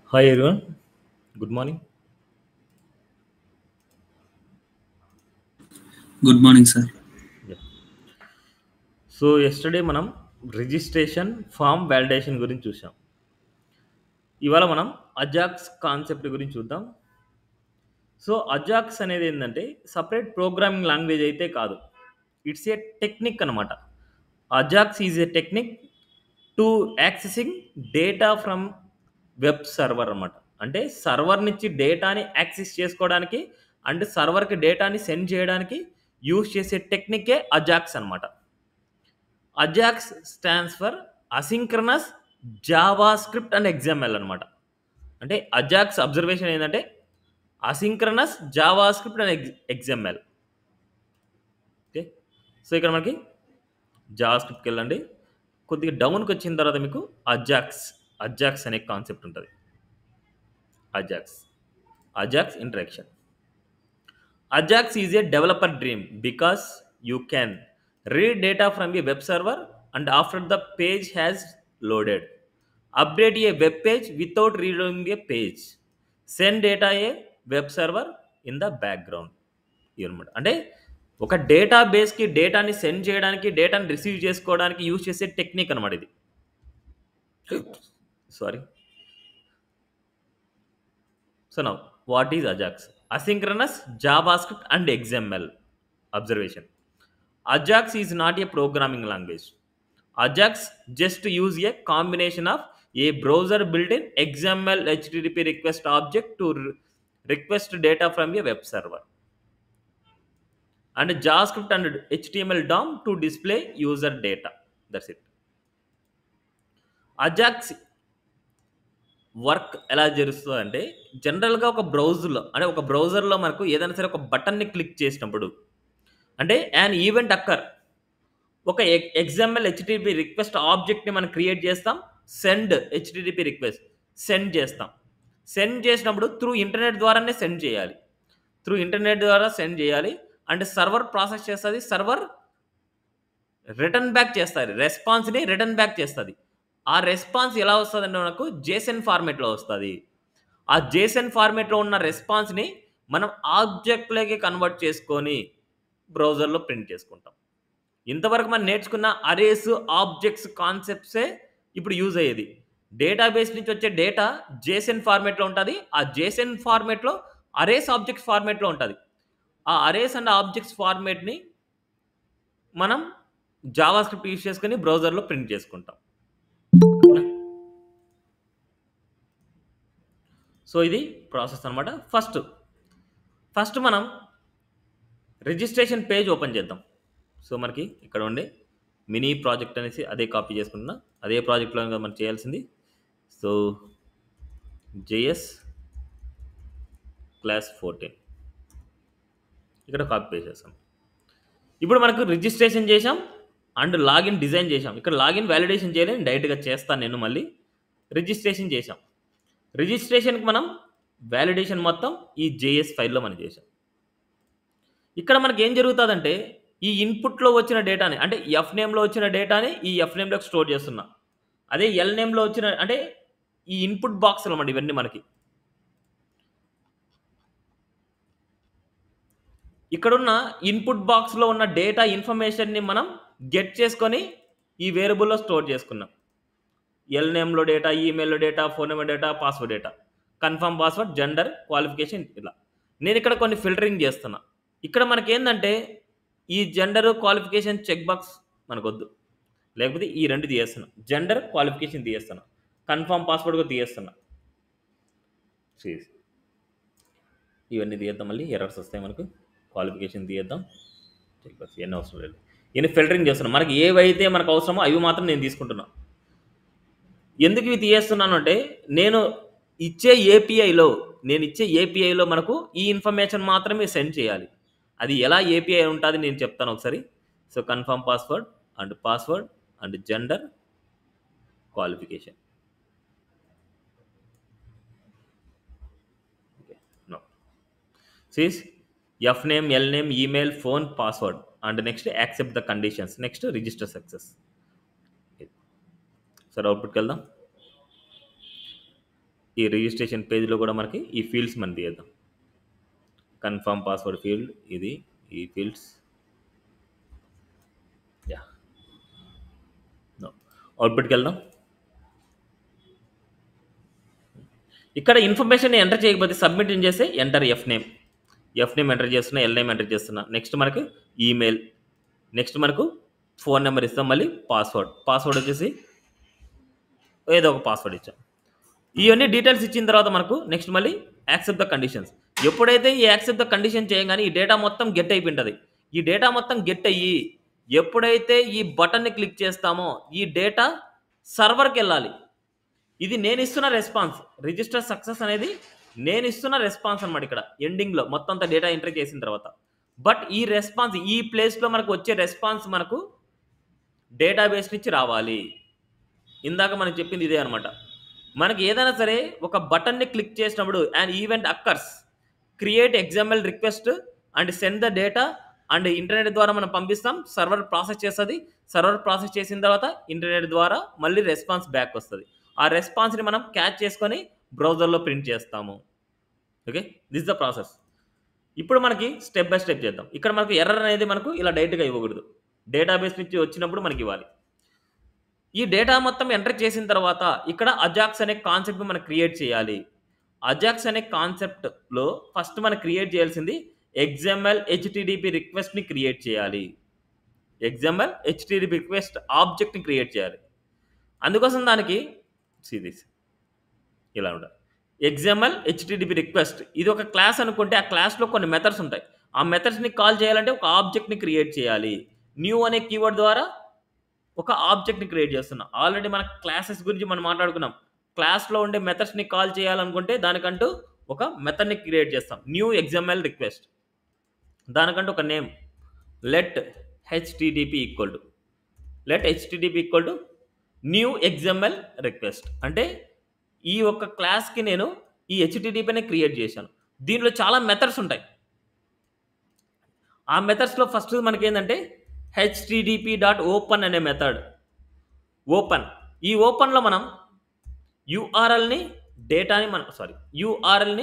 Hi everyone, good morning. Good morning sir Yeah. So yesterday మనం registration form validation గురించి చూసాం ఇవాళ మనం అజాక్స్ కాన్సెప్ట్ గురించి చూద్దాం సో అజాక్స్ అనేది ఏంటంటే సపరేట్ ప్రోగ్రామింగ్ లాంగ్వేజ్ అయితే కాదు ఇట్స్ ఏ టెక్నిక్ అనమాట AJAX is a technique to accessing data from web server అనమాట అంటే సర్వర్ నుంచి డేటాని యాక్సెస్ చేసుకోవడానికి అండ్ సర్వర్కి డేటాని సెండ్ చేయడానికి యూజ్ చేసే టెక్నికే అజాక్స్ అనమాట AJAX stands for asynchronous JavaScript and XML అనమాట అంటే అజాక్స్ అబ్జర్వేషన్ ఏంటంటే asynchronous JavaScript and ex XML okay so ఇక్కడ మనకి జావా స్క్రిప్ట్కి వెళ్ళండి కొద్దిగా డౌన్కి వచ్చిన తర్వాత మీకు అజాక్స్ అజాక్స్ అనే కాన్సెప్ట్ ఉంటుంది AJAX AJAX interaction AJAX is a developer dream because you can read data from a web server and after the page has loaded update a web page without reading a page send data a web server in the background ఇవన్నమాట అంటే ఒక data బేస్కి డేటాని send చేయడానికి డేటాని receive చేసుకోవడానికి use చేసే technique అనమాట ఇది sorry so now what is AJAX asynchronous JavaScript and XML observation AJAX is not a programming language AJAX just use a combination of a browser built in XML HTTP request object to request data from a web server and JavaScript and HTML DOM to display user data that's it AJAX work ఎలా జరుగుతుంది అంటే జనరల్గా ఒక బ్రౌజర్లో అంటే ఒక బ్రౌజర్లో మనకు ఏదైనా సరే ఒక బటన్ని క్లిక్ చేసినప్పుడు అంటే యాన్ ఈవెంట్ అక్కర్ ఒక ఎగ్జాంపుల్ హెచ్టిటిపి రిక్వెస్ట్ ఆబ్జెక్ట్ని మనం క్రియేట్ చేస్తాం సెండ్ హెచ్టిటిపి రిక్వెస్ట్ సెండ్ చేస్తాం సెండ్ చేసినప్పుడు త్రూ ఇంటర్నెట్ ద్వారానే సెండ్ చేయాలి త్రూ ఇంటర్నెట్ ద్వారా సెండ్ చేయాలి అండ్ సర్వర్ ప్రాసెస్ చేస్తుంది సర్వర్ రిటర్న్ బ్యాక్ చేస్తుంది రెస్పాన్స్ని రిటర్న్ బ్యాక్ చేస్తుంది ఆ రెస్పాన్స్ ఎలా వస్తుంది అంటే మనకు జేసన్ ఫార్మేట్లో వస్తుంది ఆ జేసన్ ఫార్మేట్లో ఉన్న రెస్పాన్స్ని మనం ఆబ్జెక్ట్లోకి కన్వర్ట్ చేసుకొని బ్రౌజర్లో ప్రింట్ చేసుకుంటాం ఇంతవరకు మనం నేర్చుకున్న అరేస్ ఆబ్జెక్ట్స్ కాన్సెప్ట్సే ఇప్పుడు యూజ్ అయ్యేది డేటాబేస్ నుంచి వచ్చే డేటా జేసెన్ ఫార్మేట్లో ఉంటుంది ఆ జేసెన్ ఫార్మేట్లో అరేస్ ఆబ్జెక్ట్స్ ఫార్మేట్లో ఉంటుంది ఆ అరేస్ అండ్ ఆబ్జెక్ట్స్ ఫార్మేట్ని మనం జావా స్క్రిప్ట్ యూజ్ చేసుకొని బ్రౌజర్లో ప్రింట్ చేసుకుంటాం సో ఇది ప్రాసెస్ అనమాట ఫస్ట్ ఫస్ట్ మనం రిజిస్ట్రేషన్ పేజ్ ఓపెన్ చేద్దాం సో మనకి ఇక్కడ ఉండే మినీ ప్రాజెక్ట్ అనేసి అదే కాపీ చేసుకుంటున్నా అదే ప్రాజెక్ట్లో మనం చేయాల్సింది సో జేఎస్ క్లాస్ ఫోర్టీన్ ఇక్కడ కాపీ పేస్ట్ చేస్తాం ఇప్పుడు మనకు రిజిస్ట్రేషన్ చేసాం అండ్ లాగిన్ డిజైన్ చేసాం ఇక్కడ లాగిన్ వ్యాలిడేషన్ చేయలేదు డైరెక్ట్గా చేస్తాను నేను మళ్ళీ రిజిస్ట్రేషన్ చేసాం రిజిస్ట్రేషన్కి మనం వ్యాలిడేషన్ మొత్తం ఈ జేఎస్ ఫైల్లో మనం చేసాం ఇక్కడ మనకి ఏం జరుగుతుందంటే ఈ ఇన్పుట్లో వచ్చిన డేటాని అంటే ఎఫ్ నేమ్లో వచ్చిన డేటాని ఈ ఎఫ్ నేమ్లోకి స్టోర్ చేస్తున్నా అదే ఎల్ నేమ్లో వచ్చిన అంటే ఈ ఇన్పుట్ బాక్స్ అనమాట ఇవన్నీ మనకి ఇక్కడున్న ఇన్పుట్ బాక్స్లో ఉన్న డేటా ఇన్ఫర్మేషన్ని మనం గెట్ చేసుకొని ఈ వేరియబుల్లో స్టోర్ చేసుకున్నాం ఎల్ నేమ్లో డేటా ఈమెయిల్లో data phone number data password data confirm password gender qualification ఇలా నేను ఇక్కడ కొన్ని ఫిల్టరింగ్ చేస్తున్నా ఇక్కడ మనకి ఏంటంటే ఈ జెండర్ క్వాలిఫికేషన్ చెక్ బాక్స్ మనకొద్దు లేకపోతే ఈ రెండు తీయేస్తున్నా జెండర్ క్వాలిఫికేషన్ తీయేస్తున్నా కన్ఫర్మ్ పాస్వర్డ్ కూడా తీయేస్తున్నా చేసి ఇవన్నీ తీయేద్దాం మళ్ళీ ఎర్రర్స్ వస్తాయి మనకు క్వాలిఫికేషన్ తీయేద్దాం చెక్ బాక్స్ ఇవన్నీ అవసరం లేదు ఇవన్నీ ఫిల్టరింగ్ చేస్తున్నాం మనకి ఏవైతే మనకు అవసరమో అవి మాత్రం నేను తీసుకుంటున్నా ఎందుకు ఇవి తీయేస్తున్నాను అంటే నేను ఇచ్చే ఏపీఐలో నేను ఇచ్చే ఏపీఐలో మనకు ఈ ఇన్ఫర్మేషన్ మాత్రమే సెండ్ చేయాలి అది ఎలా ఏపీఐ ఉంటుంది నేను చెప్తాను ఒకసారి so confirm password and password and gender qualification no సీస్ F name L name email phone password and next accept the conditions next register success సరే అవుట్పుట్కి వెళ్దాం ఈ రిజిస్ట్రేషన్ పేజ్లో కూడా మనకి ఈ ఫీల్డ్స్ మనం తీద్దాం కన్ఫర్మ్ పాస్వర్డ్ ఫీల్డ్ ఇది ఈ ఫీల్డ్స్ యా అవుట్పుట్కి వెళ్దాం ఇక్కడ ఇన్ఫర్మేషన్ ఎంటర్ చేయకపోతే సబ్మిట్ చేస్తే enter F name F name enter చేస్తున్నా ఎల్ నేమ్ ఎంటర్ చేస్తున్నా నెక్స్ట్ మనకు ఈమెయిల్ నెక్స్ట్ మనకు ఫోన్ నెంబర్ ఇస్తాం మళ్ళీ పాస్వర్డ్ పాస్వర్డ్ వచ్చేసి ఏదో ఒక పాస్వర్డ్ ఇచ్చాం ఇవన్నీ డీటెయిల్స్ ఇచ్చిన తర్వాత మనకు నెక్స్ట్ మళ్ళీ యాక్సెప్ట్ ద కండిషన్స్ ఎప్పుడైతే ఈ యాక్సెప్ట్ ద కండిషన్ చేయగానే ఈ డేటా మొత్తం గెట్ అయిపోయింటుంది ఈ డేటా మొత్తం గెట్ అయ్యి ఎప్పుడైతే ఈ బటన్ని క్లిక్ చేస్తామో ఈ డేటా సర్వర్కి వెళ్ళాలి ఇది నేను ఇస్తున్న రెస్పాన్స్ రిజిస్టర్ సక్సెస్ అనేది నేను ఇస్తున్న రెస్పాన్స్ అనమాట ఇక్కడ ఎండింగ్లో మొత్తం అంతా డేటా ఎంటర్ చేసిన తర్వాత బట్ ఈ రెస్పాన్స్ ఈ ప్లేస్లో మనకు వచ్చే రెస్పాన్స్ మనకు డేటాబేస్ నుంచి రావాలి ఇందాక మనం చెప్పింది ఇదే అనమాట మనకి ఏదైనా సరే ఒక బటన్ని క్లిక్ చేసినప్పుడు and event occurs create XML request and send the data and internet ద్వారా మనం పంపిస్తాం సర్వర్ ప్రాసెస్ చేస్తుంది సర్వర్ ప్రాసెస్ చేసిన తర్వాత ఇంటర్నెట్ ద్వారా మళ్ళీ రెస్పాన్స్ బ్యాక్ వస్తుంది ఆ రెస్పాన్స్ని మనం క్యాచ్ చేసుకొని బ్రౌజర్లో ప్రింట్ చేస్తాము ఓకే దిస్ ద ప్రాసెస్ ఇప్పుడు మనకి స్టెప్ బై స్టెప్ చేద్దాం ఇక్కడ మనకు ఎర్రర్ అనేది మనకు ఇలా డైరెక్ట్గా ఇవ్వకూడదు డేటాబేస్ నుంచి వచ్చినప్పుడు మనకి ఇవ్వాలి ఈ డేటా మొత్తం ఎంటర్ చేసిన తర్వాత ఇక్కడ అజాక్స్ అనే కాన్సెప్ట్ మనం క్రియేట్ చేయాలి అజాక్స్ అనే కాన్సెప్ట్లో ఫస్ట్ మనం క్రియేట్ చేయాల్సింది ఎగ్జాంఎల్ హెచ్టిడిపి రిక్వెస్ట్ని క్రియేట్ చేయాలి ఎగ్జాంఎల్ హెచ్టిడిపి రిక్వెస్ట్ ఆబ్జెక్ట్ని క్రియేట్ చేయాలి అందుకోసం దానికి సిరీస్ ఇలా ఉండాలి ఎగ్జాంఎల్ హెచ్టిడిపి రిక్వెస్ట్ ఇది ఒక క్లాస్ అనుకుంటే ఆ క్లాస్లో కొన్ని మెథడ్స్ ఉంటాయి ఆ మెథడ్స్ని కాల్ చేయాలంటే ఒక ఆబ్జెక్ట్ని క్రియేట్ చేయాలి న్యూ అనే కీవర్డ్ ద్వారా ఒక ఆబ్జెక్ట్ని క్రియేట్ చేస్తున్నాం ఆల్రెడీ మన క్లాసెస్ గురించి మనం మాట్లాడుకున్నాం క్లాస్లో ఉండే మెథడ్స్ని కాల్ చేయాలనుకుంటే దానికంటూ ఒక మెథడ్ని క్రియేట్ చేస్తాం న్యూ ఎగ్జాంఎల్ రిక్వెస్ట్ దానికంటూ ఒక name let HTTP equal to let HTTP equal to new XML request అంటే ఈ ఒక్క క్లాస్కి నేను ఈ హెచ్టిడిపిని క్రియేట్ చేశాను దీనిలో చాలా మెథడ్స్ ఉంటాయి ఆ మెథడ్స్లో ఫస్ట్ మనకి ఏంటంటే హెచ్టిడిపి డాట్ ఓపెన్ అనే మెథడ్ ఓపెన్ ఈ ఓపెన్లో మనం యూఆర్ఎల్ని డేటాని మనం సారీ యూఆర్ఎల్ని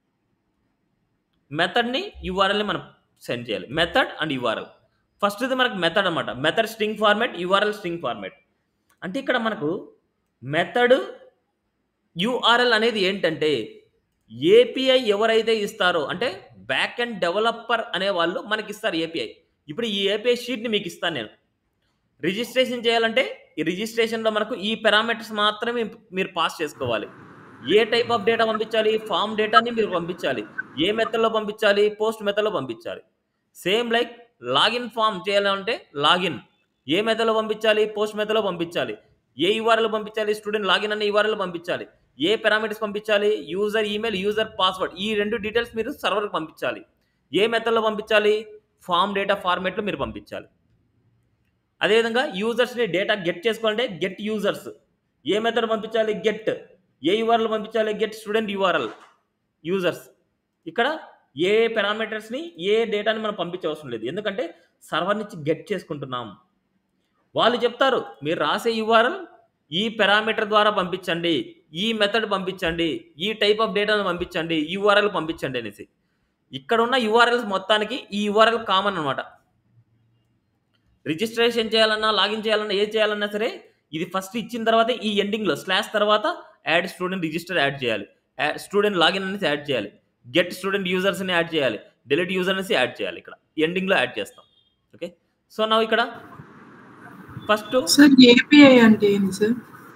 మెథడ్ని యూఆర్ఎల్ని మనం సెండ్ చేయాలి మెథడ్ అండ్ యూఆర్ఎల్ ఫస్ట్ ఇది మనకు మెథడ్ అనమాట method string format URL string format అంటే ఇక్కడ మనకు మెథడ్ యూఆర్ఎల్ అనేది ఏంటంటే ఏపీఐ ఎవరైతే ఇస్తారో అంటే బ్యాక్ అండ్ డెవలపర్ అనే వాళ్ళు మనకి ఇస్తారు ఏపీఐ ఇప్పుడు ఈ ఏపీఐ షీట్ని మీకు ఇస్తాను నేను రిజిస్ట్రేషన్ చేయాలంటే ఈ రిజిస్ట్రేషన్లో మనకు ఈ పారామీటర్స్ మాత్రమే మీరు పాస్ చేసుకోవాలి ఏ టైప్ ఆఫ్ డేటా పంపించాలి ఫామ్ డేటాని మీరు పంపించాలి ఏ మెథడ్లో పంపించాలి పోస్ట్ మెథడ్లో పంపించాలి సేమ్ లైక్ లాగిన్ ఫామ్ చేయాలంటే లాగిన్ ఏ మెథడ్లో పంపించాలి పోస్ట్ మెథడ్లో పంపించాలి ఏ యూఆర్ఎల్ పంపించాలి స్టూడెంట్ లాగిన్ అనే యూఆర్ఎల్ పంపించాలి ఏ పారామీటర్స్ పంపించాలి యూజర్ ఈమెయిల్ యూజర్ పాస్వర్డ్ ఈ రెండు డీటెయిల్స్ మీరు సర్వర్కి పంపించాలి ఏ మెథడ్లో పంపించాలి ఫామ్ డేటా ఫార్మేట్లో మీరు పంపించాలి అదేవిధంగా యూజర్స్ని డేటా గెట్ చేసుకోవాలంటే గెట్ యూజర్స్ ఏ మెథడ్ పంపించాలి గెట్ ఏ యూఆర్ఎల్ పంపించాలి గెట్ స్టూడెంట్ యూఆర్ఎల్ యూజర్స్ ఇక్కడ ఏ పారామీటర్స్ని ఏ డేటాని మనం పంపించవసరం లేదు ఎందుకంటే సర్వర్ నుంచి గెట్ చేసుకుంటున్నాం వాళ్ళు చెప్తారు మీరు రాసే యూఆర్ఎల్ ఈ పారామీటర్ ద్వారా పంపించండి ఈ మెథడ్ పంపించండి ఈ టైప్ ఆఫ్ డేటాను పంపించండి యూఆర్ఎల్ పంపించండి అనేసి ఇక్కడ ఉన్న యూఆర్ఎల్స్ మొత్తానికి ఈ యూఆర్ఎల్ కామన్ అనమాట రిజిస్ట్రేషన్ చేయాలన్నా లాగిన్ చేయాలన్నా ఏది చేయాలన్నా సరే ఇది ఫస్ట్ ఇచ్చిన తర్వాత ఈ ఎండింగ్లో స్లాష్ తర్వాత యాడ్ స్టూడెంట్ రిజిస్టర్ యాడ్ చేయాలి స్టూడెంట్ లాగిన్ అనేసి యాడ్ చేయాలి గెట్ స్టూడెంట్ యూజర్స్ని యాడ్ చేయాలి డెలిట్ యూజర్ అనేసి యాడ్ చేయాలి ఇక్కడ ఎండింగ్లో యాడ్ చేస్తాం ఓకే సో నా ఇక్కడ ఫస్ట్ సార్ ఏపీఐ అంటే ఏంటి సార్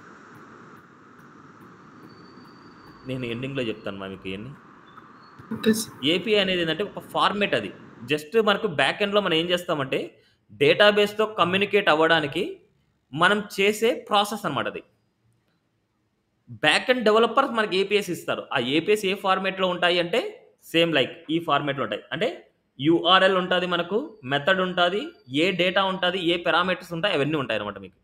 నేను ఎండింగ్లో చెప్తాను మా మీకు ఇవన్నీ ఓకే సార్ ఏపీఐ అనేది ఏంటంటే ఒక ఫార్మేట్ అది జస్ట్ మనకు బ్యాక్ ఎండ్లో మనం ఏం చేస్తామంటే డేటాబేస్తో కమ్యూనికేట్ అవ్వడానికి మనం చేసే ప్రాసెస్ అనమాట అది బ్యాక్ అండ్ డెవలపర్స్ మనకి ఏపీఎస్ ఇస్తారు ఆ ఏపీఎస్ ఏ ఫార్మేట్లో ఉంటాయి అంటే సేమ్ లైక్ ఈ ఫార్మేట్లో ఉంటాయి అంటే యూఆర్ఎల్ ఉంటుంది మనకు మెథడ్ ఉంటుంది ఏ డేటా ఉంటుంది ఏ పారామీటర్స్ ఉంటాయి అవన్నీ ఉంటాయి అనమాట మీకు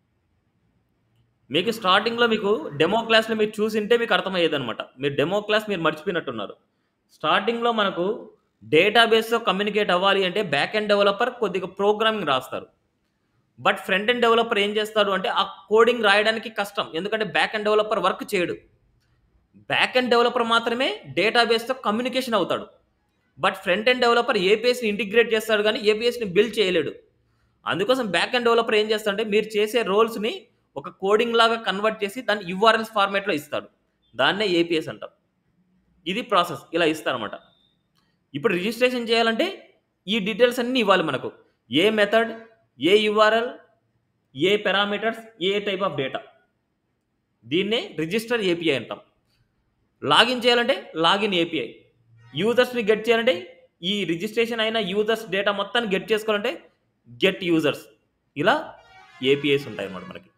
మీకు స్టార్టింగ్లో మీకు డెమో క్లాస్లో మీరు చూసింటే మీకు అర్థమయ్యేది అనమాట మీరు డెమో క్లాస్ మీరు మర్చిపోయినట్టున్నారు స్టార్టింగ్లో మనకు డేటాబేస్తో కమ్యూనికేట్ అవ్వాలి అంటే బ్యాక్ అండ్ డెవలపర్ కొద్దిగా ప్రోగ్రామింగ్ రాస్తారు బట్ ఫ్రంట్ అండ్ డెవలపర్ ఏం చేస్తాడు అంటే ఆ కోడింగ్ రాయడానికి కష్టం ఎందుకంటే బ్యాక్ అండ్ డెవలపర్ వర్క్ చేయడు బ్యాక్ ఎండ్ డెవలపర్ మాత్రమే డేటాబేస్తో కమ్యూనికేషన్ అవుతాడు బట్ ఫ్రంట్ ఎండ్ డెవలపర్ ఏపీఎస్ని ఇంటిగ్రేట్ చేస్తాడు కానీ ఏపీఎస్ని బిల్డ్ చేయలేడు అందుకోసం బ్యాక్ ఎండ్ డెవలపర్ ఏం చేస్తాడంటే మీరు చేసే రోల్స్ని ఒక కోడింగ్ లాగా కన్వర్ట్ చేసి దాన్ని యుఆర్ఎల్స్ ఫార్మేట్లో ఇస్తాడు దాన్నే ఏపీఎస్ అంటాం ఇది ప్రాసెస్ ఇలా ఇస్తారన్నమాట ఇప్పుడు రిజిస్ట్రేషన్ చేయాలంటే ఈ డీటెయిల్స్ అన్నీ ఇవ్వాలి మనకు ఏ మెథడ్ ఏ యుఆర్ఎల్ ఏ పారామీటర్స్ ఏ టైప్ ఆఫ్ డేటా దీన్నే రిజిస్టర్ ఏపీఐ అంటాం లాగిన్ చేయాలంటే లాగిన్ ఏపీఐ యూజర్స్ని గెట్ చేయాలంటే ఈ రిజిస్ట్రేషన్ అయిన యూజర్స్ డేటా మొత్తాన్ని గెట్ చేసుకోవాలంటే గెట్ యూజర్స్ ఇలా ఏపీఐస్ ఉంటాయి అన్నమాట మనకి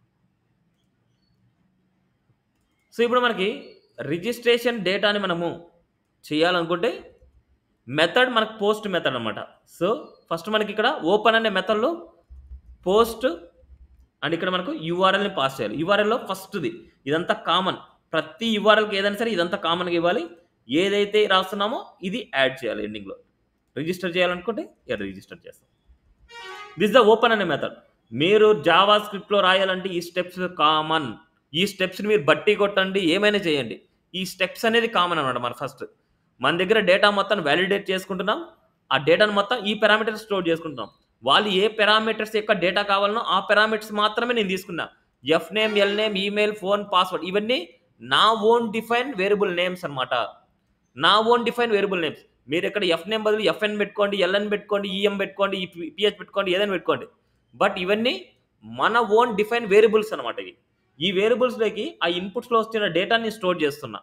సో ఇప్పుడు మనకి రిజిస్ట్రేషన్ డేటాని మనము చేయాలనుకుంటే మెథడ్ మనకు పోస్ట్ మెథడ్ అనమాట సో ఫస్ట్ మనకి ఇక్కడ ఓపెన్ అనే మెథడ్లో పోస్ట్ అండ్ ఇక్కడ మనకు యూఆర్ఎల్ని పాస్ చేయాలి యూఆర్ఎల్లో ఫస్ట్ది ఇదంతా కామన్ ప్రతి యూఆర్ఎల్కి ఏదైనా సరే ఇదంతా కామన్గా ఇవ్వాలి ఏదైతే రాస్తున్నామో ఇది యాడ్ చేయాలి ఎండింగ్లో రిజిస్టర్ చేయాలనుకుంటే ఇక్కడ రిజిస్టర్ చేస్తాం దిస్ ద ఓపెన్ అనే మెథడ్ మీరు జావా స్క్రిప్ట్లో రాయాలంటే ఈ స్టెప్స్ కామన్ ఈ స్టెప్స్ని మీరు బట్టి కొట్టండి ఏమైనా చేయండి ఈ స్టెప్స్ అనేది కామన్ అనమాట మన ఫస్ట్ మన దగ్గర డేటా మొత్తం వ్యాలిడేట్ చేసుకుంటున్నాం ఆ డేటాను మొత్తం ఈ పారామీటర్స్ స్టోర్ చేసుకుంటున్నాం వాళ్ళు ఏ పారామీటర్స్ యొక్క డేటా కావాలనో ఆ పారామీటర్స్ మాత్రమే నేను తీసుకున్నా F name L name email phone password ఇవన్నీ నా ఓన్ డిఫైన్ వేరియబుల్ నేమ్స్ అన్నమాట నా ఓన్ డిఫైన్ వేరియబుల్ నేమ్స్ మీరు ఇక్కడ ఎఫ్ నేమ్ బదులు ఎఫ్ఎన్ పెట్టుకోండి ఎల్ఎన్ పెట్టుకోండి ఈఎం పెట్టుకోండి పిహెచ్ పెట్టుకోండి ఏదైనా పెట్టుకోండి బట్ ఇవన్నీ మన ఓన్ డిఫైన్ వేరియబుల్స్ అనమాట ఇవి ఈ వేరియబుల్స్లోకి ఆ ఇన్పుట్స్లో వచ్చిన డేటాని స్టోర్ చేస్తున్నా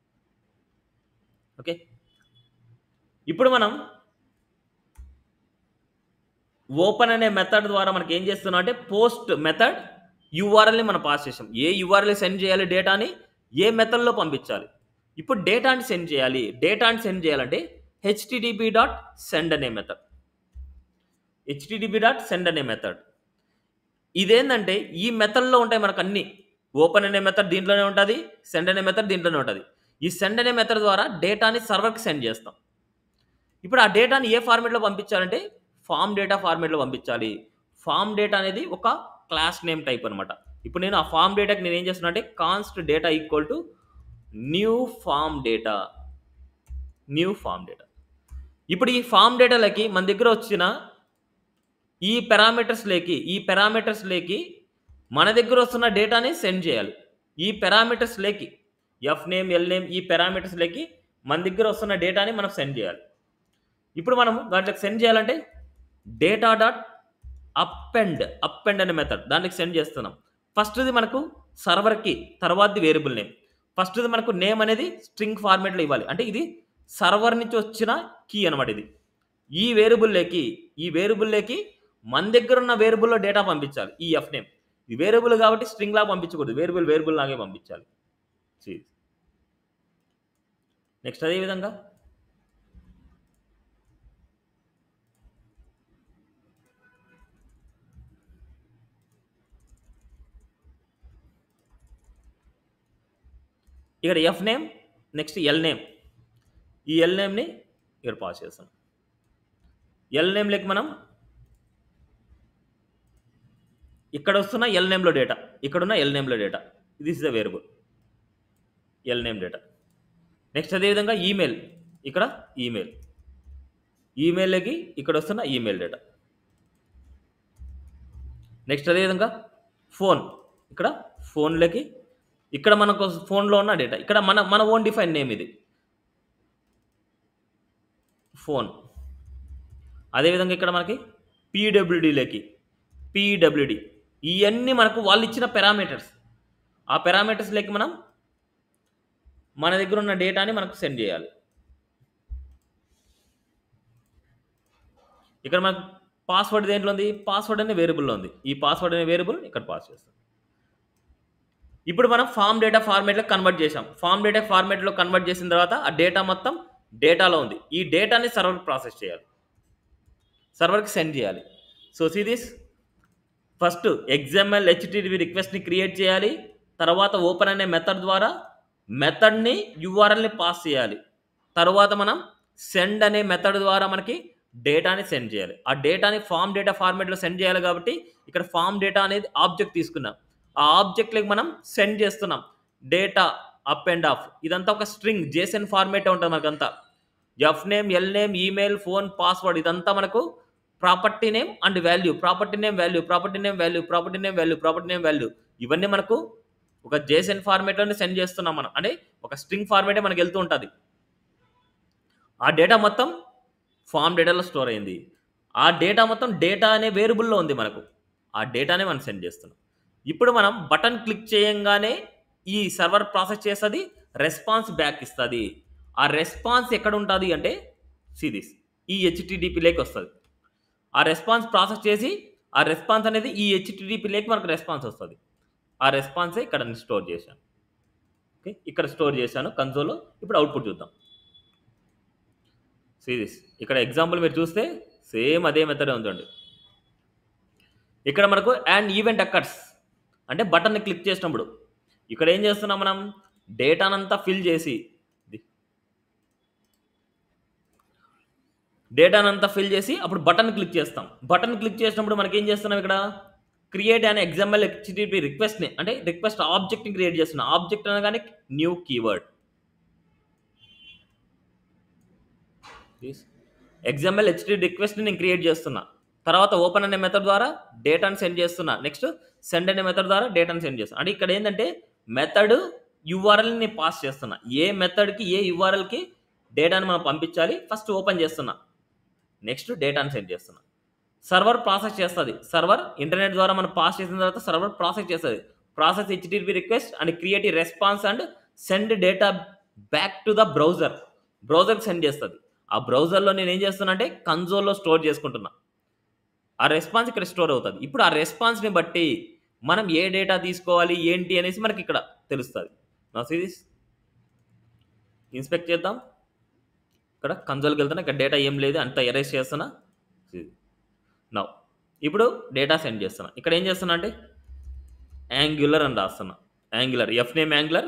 ఓకే ఇప్పుడు మనం ఓపెన్ అనే మెథడ్ ద్వారా మనకి ఏం చేస్తున్నాం అంటే పోస్ట్ మెథడ్ యూఆర్ఎల్ని మనం పాస్ చేసాం ఏ యూఆర్ఎల్ సెండ్ చేయాలి డేటాని ఏ మెథడ్లో పంపించాలి ఇప్పుడు డేటాని సెండ్ చేయాలి డేటాని సెండ్ చేయాలంటే హెచ్టిడిపి డాట్ సెండ్ అనే మెథడ్ హెచ్టిడిపి డాట్ సెండ్ అనే మెథడ్ ఇదేంటంటే ఈ మెథడ్లో ఉంటాయి మనకు అన్ని ఓపెన్ అనే మెథడ్ దీంట్లోనే ఉంటుంది సెండ్ అనే మెథడ్ దీంట్లోనే ఉంటుంది ఈ సెండ్ అనే మెథడ్ ద్వారా డేటాని సర్వర్కి సెండ్ చేస్తాం ఇప్పుడు ఆ డేటాని ఏ ఫార్మేట్లో పంపించాలంటే ఫామ్ డేటా ఫార్మేట్లో పంపించాలి ఫామ్ డేటా అనేది ఒక క్లాస్ నేమ్ టైప్ అనమాట ఇప్పుడు నేను ఆ ఫామ్ డేటాకి నేను ఏం చేస్తున్నా అంటే const data equal to new form data new form data ఇప్పుడు ఈ ఫామ్ డేటాలకి మన దగ్గర వచ్చిన ఈ పారామీటర్స్లోకి ఈ పారామీటర్స్లోకి మన దగ్గర వస్తున్న డేటాని సెండ్ చేయాలి ఈ పారామీటర్స్లోకి ఎఫ్ నేమ్ ఎల్ నేమ్ ఈ పారామీటర్స్లోకి మన దగ్గర వస్తున్న డేటాని మనం సెండ్ చేయాలి ఇప్పుడు మనం దాంట్లోకి సెండ్ చేయాలంటే data dot append append అనే మెథడ్ దాంట్లోకి సెండ్ చేస్తున్నాం ఫస్ట్ది మనకు సర్వర్కి తర్వాతది వేరియబుల్ నేమ్ ఫస్ట్ది మనకు నేమ్ అనేది స్ట్రింగ్ ఫార్మేట్లో ఇవ్వాలి అంటే ఇది సర్వర్ నుంచి వచ్చిన కీ అనమాట ఇది ఈ వేరియబుల్లోకి ఈ వేరియబుల్లోకి మన దగ్గర ఉన్న వేరియబుల్లో డేటా పంపించాలి ఈ ఎఫ్ నేమ్ ఈ వేరియబుల్ కాబట్టి స్ట్రింగ్ లాగా పంపించకూడదు వేరియబుల్ వేరియబుల్ లాగే పంపించాలి నెక్స్ట్ అదే విధంగా ఇక్కడ F name next L name ఈ ఎల్ నేమ్ని ఇక్కడ పాస్ చేస్తాం ఎల్ నేమ్ లెక్క మనం ఇక్కడ వస్తున్న ఎల్ నేమ్లో డేటా ఇక్కడున్న ఎల్ నేమ్లో data this is the variable L name data next అదేవిధంగా ఈమెయిల్ ఇక్కడ ఈమెయిల్ ఈమెయిల్కి ఇక్కడ వస్తున్న ఈమెయిల్ డేటా నెక్స్ట్ అదేవిధంగా ఫోన్ ఇక్కడ ఫోన్లకి ఇక్కడ మనకు ఫోన్లో ఉన్న డేటా ఇక్కడ మన మన ఓన్ డిఫైన్ నేమ్ ఇది ఫోన్ అదేవిధంగా ఇక్కడ మనకి పీడబ్ల్యూడీలోకి పీడబ్ల్యూడి ఇవన్నీ మనకు వాళ్ళు ఇచ్చిన పారామీటర్స్ ఆ పారామీటర్స్లోకి మనం మన దగ్గర ఉన్న డేటాని మనకు సెండ్ చేయాలి ఇక్కడ మనకు పాస్వర్డ్ దేంట్లో ఉంది పాస్వర్డ్ అనే వేరియబుల్లో ఉంది ఈ పాస్వర్డ్ అనే వేరియబుల్ ఇక్కడ పాస్ చేస్తాం ఇప్పుడు మనం ఫామ్ డేటా ఫార్మేట్లో కన్వర్ట్ చేసాం ఫామ్ డేటా ఫార్మేట్లో కన్వర్ట్ చేసిన తర్వాత ఆ డేటా మొత్తం డేటాలో ఉంది ఈ డేటాని సర్వర్ ప్రాసెస్ చేయాలి సర్వర్కి సెండ్ చేయాలి so see this first XML HTTP రిక్వెస్ట్ని క్రియేట్ చేయాలి తర్వాత ఓపెన్ అనే మెథడ్ ద్వారా మెథడ్ని యూఆర్ఎల్ని పాస్ చేయాలి తర్వాత మనం సెండ్ అనే మెథడ్ ద్వారా మనకి డేటాని సెండ్ చేయాలి ఆ డేటాని ఫామ్ డేటా ఫార్మేట్లో సెండ్ చేయాలి కాబట్టి ఇక్కడ ఫామ్ డేటా అనేది ఆబ్జెక్ట్ తీసుకున్నాం ఆ ఆబ్జెక్ట్లకి మనం సెండ్ చేస్తున్నాం డేటా అప్ అండ్ ఆఫ్ ఇదంతా ఒక స్ట్రింగ్ జేసన్ ఫార్మేట్ ఉంటుంది మనకంతా F name L name email phone password ఇదంతా మనకు property name and value property name value property name value property name value property name value ఇవన్నీ మనకు ఒక జేసన్ ఫార్మేట్లోనే సెండ్ చేస్తున్నాం మనం అంటే ఒక స్ట్రింగ్ ఫార్మేటే మనకి వెళ్తూ ఉంటుంది ఆ డేటా మొత్తం ఫామ్ డేటాలో స్టోర్ అయింది ఆ డేటా మొత్తం డేటా అనే వేరియబుల్లో ఉంది మనకు ఆ డేటానే మనం సెండ్ చేస్తున్నాం ఇప్పుడు మనం బటన్ క్లిక్ చేయంగానే ఈ సర్వర్ ప్రాసెస్ చేస్తుంది రెస్పాన్స్ బ్యాక్ ఇస్తుంది ఆ రెస్పాన్స్ ఎక్కడ ఉంటుంది అంటే సిరీస్ ఈ హెచ్టిడిపిలోకి వస్తుంది ఆ రెస్పాన్స్ ప్రాసెస్ చేసి ఆ రెస్పాన్స్ అనేది ఈ హెచ్టిడిపిలోకి మనకు రెస్పాన్స్ వస్తుంది ఆ రెస్పాన్సే ఇక్కడ నేను స్టోర్ చేశాను ఓకే ఇక్కడ స్టోర్ చేశాను కన్సోల్లో ఇప్పుడు అవుట్పుట్ చూద్దాం సిరీస్ ఇక్కడ ఎగ్జాంపుల్ మీరు చూస్తే సేమ్ అదే మెథడే ఉందండి ఇక్కడ మనకు అండ్ ఈవెంట్ అక్కర్స్ అంటే బటన్ని క్లిక్ చేసినప్పుడు ఇక్కడ ఏం చేస్తున్నాం మనం డేటానంతా ఫిల్ చేసి డేటానంతా ఫిల్ చేసి అప్పుడు బటన్ క్లిక్ చేస్తాం బటన్ క్లిక్ చేసినప్పుడు మనకి ఏం చేస్తున్నాం ఇక్కడ క్రియేట్ అనే ఎగ్జాంపుల్ హెచ్టిటిపి రిక్వెస్ట్ని అంటే రిక్వెస్ట్ ఆబ్జెక్ట్ని క్రియేట్ చేస్తున్నాం ఆబ్జెక్ట్ అనగానే న్యూ కీవర్డ్ ఎగ్జాంపుల్ హెచ్టి రిక్వెస్ట్ని నేను క్రియేట్ చేస్తున్నా తర్వాత ఓపెన్ అనే మెథడ్ ద్వారా డేటాను సెండ్ చేస్తున్నా నెక్స్ట్ సెండ్ అనే మెథడ్ ద్వారా డేటాను సెండ్ చేస్తున్నా అంటే ఇక్కడ ఏంటంటే మెథడ్ యూఆర్ఎల్ని పాస్ చేస్తున్నా ఏ మెథడ్కి ఏ యూఆర్ఎల్కి డేటాను మనం పంపించాలి ఫస్ట్ ఓపెన్ చేస్తున్నా నెక్స్ట్ డేటాను సెండ్ చేస్తున్నా సర్వర్ ప్రాసెస్ చేస్తుంది సర్వర్ ఇంటర్నెట్ ద్వారా మనం పాస్ చేసిన తర్వాత సర్వర్ ప్రాసెస్ చేస్తుంది process HTTP request and create response and send data back to the browser బ్రౌజర్కి సెండ్ చేస్తుంది ఆ బ్రౌజర్లో నేను ఏం చేస్తున్నా అంటే కన్సోల్లో స్టోర్ చేసుకుంటున్నా ఆ రెస్పాన్స్ ఇక్కడ స్టోర్ అవుతుంది ఇప్పుడు ఆ రెస్పాన్స్ని బట్టి మనం ఏ డేటా తీసుకోవాలి ఏంటి అనేసి మనకి ఇక్కడ తెలుస్తుంది నా సిరీస్ ఇన్స్పెక్ట్ చేద్దాం ఇక్కడ కన్సోల్కి వెళ్తున్నా ఇక్కడ డేటా ఏం లేదు అంతా ఎరేస్ చేస్తున్నా నవ్ ఇప్పుడు డేటా సెండ్ చేస్తున్నా ఇక్కడ ఏం చేస్తున్నా అంటే యాంగ్యులర్ అని రాస్తున్నా Angular F name Angular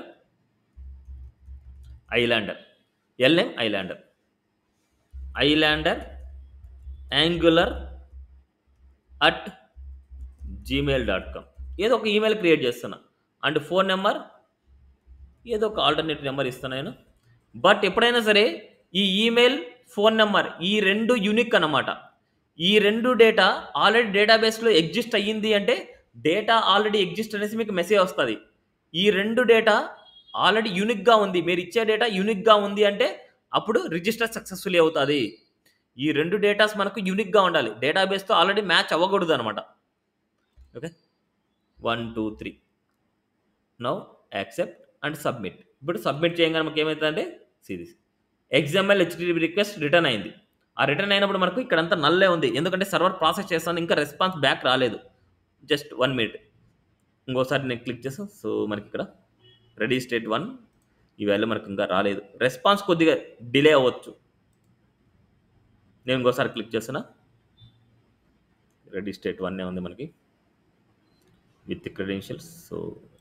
islander L name islander islander Angular at Gmail dot com ఏదో ఒక ఈమెయిల్ క్రియేట్ చేస్తున్నా అండ్ ఫోన్ నెంబర్ ఏదో ఒక ఆల్టర్నేటివ్ నెంబర్ ఇస్తున్నా నేను బట్ ఎప్పుడైనా సరే ఈ ఈమెయిల్ ఫోన్ నెంబర్ ఈ రెండు యూనిక్ అన్నమాట ఈ రెండు డేటా ఆల్రెడీ డేటాబేస్లో ఎగ్జిస్ట్ అయ్యింది అంటే డేటా ఆల్రెడీ ఎగ్జిస్ట్ అనేసి మీకు మెసేజ్ వస్తుంది ఈ రెండు డేటా ఆల్రెడీ యూనిక్గా ఉంది మీరు ఇచ్చే డేటా యూనిక్గా ఉంది అంటే అప్పుడు రిజిస్టర్ సక్సెస్ఫుల్లీ అవుతుంది ఈ రెండు డేటాస్ మనకు యూనిక్గా ఉండాలి డేటాబేస్తో ఆల్రెడీ మ్యాచ్ అవ్వకూడదు అనమాట okay one two three now accept and submit ఇప్పుడు సబ్మిట్ చేయగానే మనకి ఏమవుతుందంటే series example HTTP request return అయింది ఆ రిటర్న్ అయినప్పుడు మనకు ఇక్కడంతా నల్లే ఉంది ఎందుకంటే సర్వర్ ప్రాసెస్ చేస్తాను ఇంకా రెస్పాన్స్ బ్యాక్ రాలేదు జస్ట్ వన్ మినిట్ ఇంకోసారి నేను క్లిక్ చేస్తాను సో మనకి ఇక్కడ రెడీ స్టేట్ వన్ ఈ వాల్యూ మనకు ఇంకా రాలేదు రెస్పాన్స్ కొద్దిగా డిలే అవ్వచ్చు నేను ఇంకోసారి క్లిక్ చేస్తున్నా రెడీ స్టేట్ వన్నే ఉంది మనకి with credentials so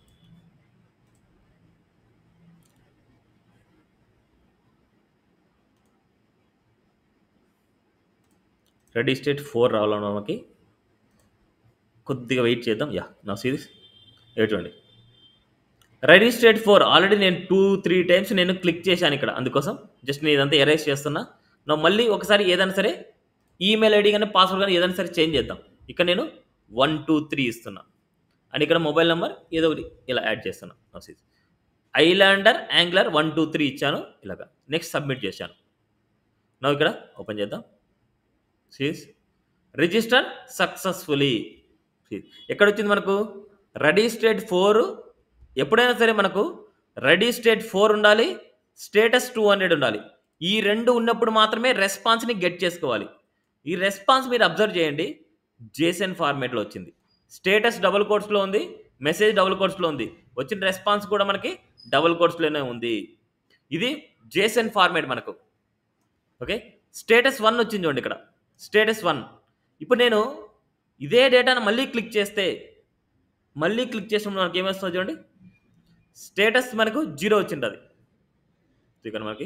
ready state four రావాలన్న మనకి కొద్దిగా వెయిట్ చేద్దాం యా నా సిరీస్ ఎటువంటి రెడీ స్టేట్ ఫోర్ ఆల్రెడీ నేను టూ త్రీ టైమ్స్ నేను క్లిక్ చేశాను ఇక్కడ అందుకోసం జస్ట్ నేను ఇదంతా ఎరేస్ చేస్తున్నా నా మళ్ళీ ఒకసారి ఏదైనా సరే ఈమెయిల్ ఐడి కానీ పాస్వర్డ్ కానీ ఏదైనా సరే చేంజ్ చేద్దాం ఇక్కడ నేను వన్ టూ త్రీ ఇస్తున్నా అండ్ ఇక్కడ మొబైల్ నెంబర్ ఏదో ఒకటి ఇలా యాడ్ చేస్తున్నా నా సిరీస్ islander Angular one two three ఇచ్చాను ఇలాగా నెక్స్ట్ సబ్మిట్ చేశాను నా ఇక్కడ ఓపెన్ చేద్దాం సీస్ రిజిస్టర్ సక్సెస్ఫుల్లీ ఎక్కడ వచ్చింది మనకు రెడీ స్టేట్ ఫోర్ ఎప్పుడైనా సరే మనకు రెడీ స్టేట్ ఫోర్ ఉండాలి స్టేటస్ టూ హండ్రెడ్ ఉండాలి ఈ రెండు ఉన్నప్పుడు మాత్రమే రెస్పాన్స్ని గెట్ చేసుకోవాలి ఈ రెస్పాన్స్ మీరు అబ్జర్వ్ చేయండి జేసెన్ ఫార్మేట్లో వచ్చింది స్టేటస్ డబుల్ కోట్స్లో ఉంది మెసేజ్ డబుల్ కోట్స్లో ఉంది వచ్చిన రెస్పాన్స్ కూడా మనకి డబుల్ కోట్స్లోనే ఉంది ఇది జేసెన్ ఫార్మేట్ మనకు ఓకే స్టేటస్ వన్ వచ్చింది చూడండి ఇక్కడ స్టేటస్ వన్ ఇప్పుడు నేను ఇదే డేటాను మళ్ళీ క్లిక్ చేస్తే మళ్ళీ క్లిక్ చేసినప్పుడు మనకి ఏమొస్తుంది చూడండి స్టేటస్ మనకు జీరో వచ్చింటుంది ఇక్కడ మనకి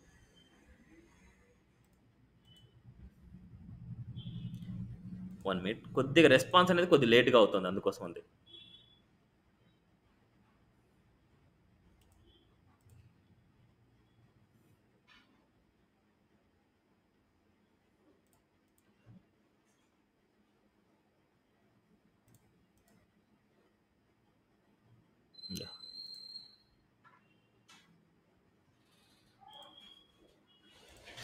వన్ మినిట్ కొద్దిగా రెస్పాన్స్ అనేది కొద్దిగా లేట్గా అవుతుంది అందుకోసం ఉంది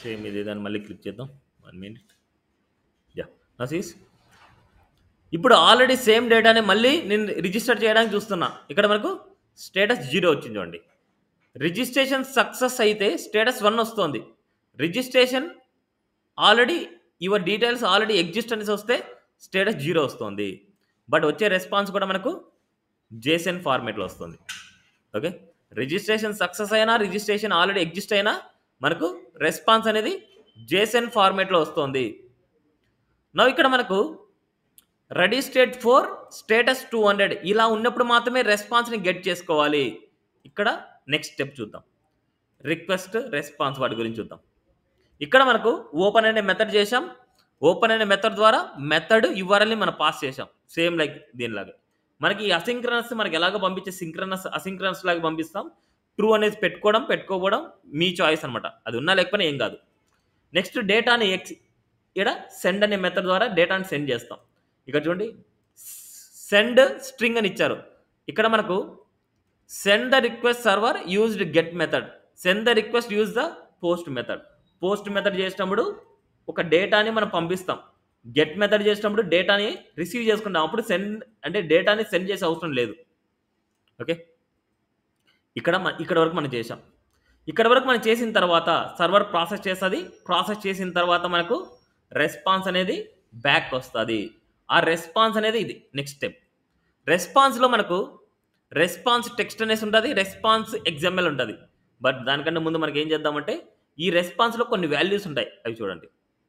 సేమ్ ఇదే దాన్ని మళ్ళీ క్లిక్ చేద్దాం వన్ మినిట్ యా నసీస్ ఇప్పుడు ఆల్రెడీ సేమ్ డేటాని మళ్ళీ నేను రిజిస్టర్ చేయడానికి చూస్తున్నా ఇక్కడ మనకు స్టేటస్ జీరో వచ్చింది చూడండి రిజిస్ట్రేషన్ సక్సెస్ అయితే స్టేటస్ వన్ వస్తుంది registration already your details already exist అనేసి వస్తే స్టేటస్ జీరో వస్తుంది బట్ వచ్చే రెస్పాన్స్ కూడా మనకు జేసెన్ ఫార్మేట్లో వస్తుంది ఓకే రిజిస్ట్రేషన్ సక్సెస్ అయినా రిజిస్ట్రేషన్ ఆల్రెడీ ఎగ్జిస్ట్ అయినా మనకు రెస్పాన్స్ అనేది జేసెన్ ఫార్మేట్లో వస్తుంది నా ఇక్కడ మనకు ready state four status two hundred ఇలా ఉన్నప్పుడు మాత్రమే రెస్పాన్స్ని గెట్ చేసుకోవాలి ఇక్కడ నెక్స్ట్ స్టెప్ చూద్దాం రిక్వెస్ట్ రెస్పాన్స్ వాటి గురించి చూద్దాం ఇక్కడ మనకు ఓపెన్ అనే మెథడ్ చేసాం ఓపెన్ అనే మెథడ్ ద్వారా మెథడ్ యువరల్ని మనం పాస్ చేసాం సేమ్ లైక్ దీనిలాగా మనకి ఈ అసింక్రనస్ మనకి ఎలాగో పంపించే సింక్రనస్ అసింక్రనస్ లాగా పంపిస్తాం ట్రూ అనేది పెట్టుకోవడం పెట్టుకోకపోవడం మీ చాయిస్ అనమాట అది ఉన్నా లేకపోయినా ఏం కాదు నెక్స్ట్ డేటాని ఎక్స్ ఇక్కడ సెండ్ అనే మెథడ్ ద్వారా డేటాని సెండ్ చేస్తాం ఇక్కడ చూడండి సెండ్ స్ట్రింగ్ అని ఇచ్చారు ఇక్కడ మనకు send the request server used get method send the request use the post method post method చేసినప్పుడు ఒక డేటాని మనం పంపిస్తాం గెట్ మెథడ్ చేసినప్పుడు డేటాని రిసీవ్ చేసుకుంటాం అప్పుడు సెండ్ అంటే డేటాని సెండ్ చేసే అవసరం లేదు ఓకే ఇక్కడ మన ఇక్కడ వరకు మనం చేసాం ఇక్కడ వరకు మనం చేసిన తర్వాత సర్వర్ ప్రాసెస్ చేస్తుంది ప్రాసెస్ చేసిన తర్వాత మనకు రెస్పాన్స్ అనేది బ్యాక్ వస్తుంది ఆ రెస్పాన్స్ అనేది ఇది నెక్స్ట్ స్టెప్ రెస్పాన్స్లో మనకు రెస్పాన్స్ టెక్స్ట్ అనేసి ఉంటుంది రెస్పాన్స్ ఎగ్జాంపుల్ ఉంటుంది బట్ దానికంటే ముందు మనకి ఏం చేద్దామంటే ఈ రెస్పాన్స్లో కొన్ని వాల్యూస్ ఉంటాయి అవి చూడండి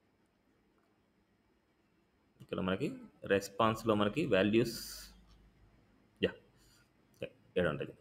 ఇక్కడ మనకి రెస్పాన్స్లో మనకి వాల్యూస్ యా ఏడు ఉంటుంది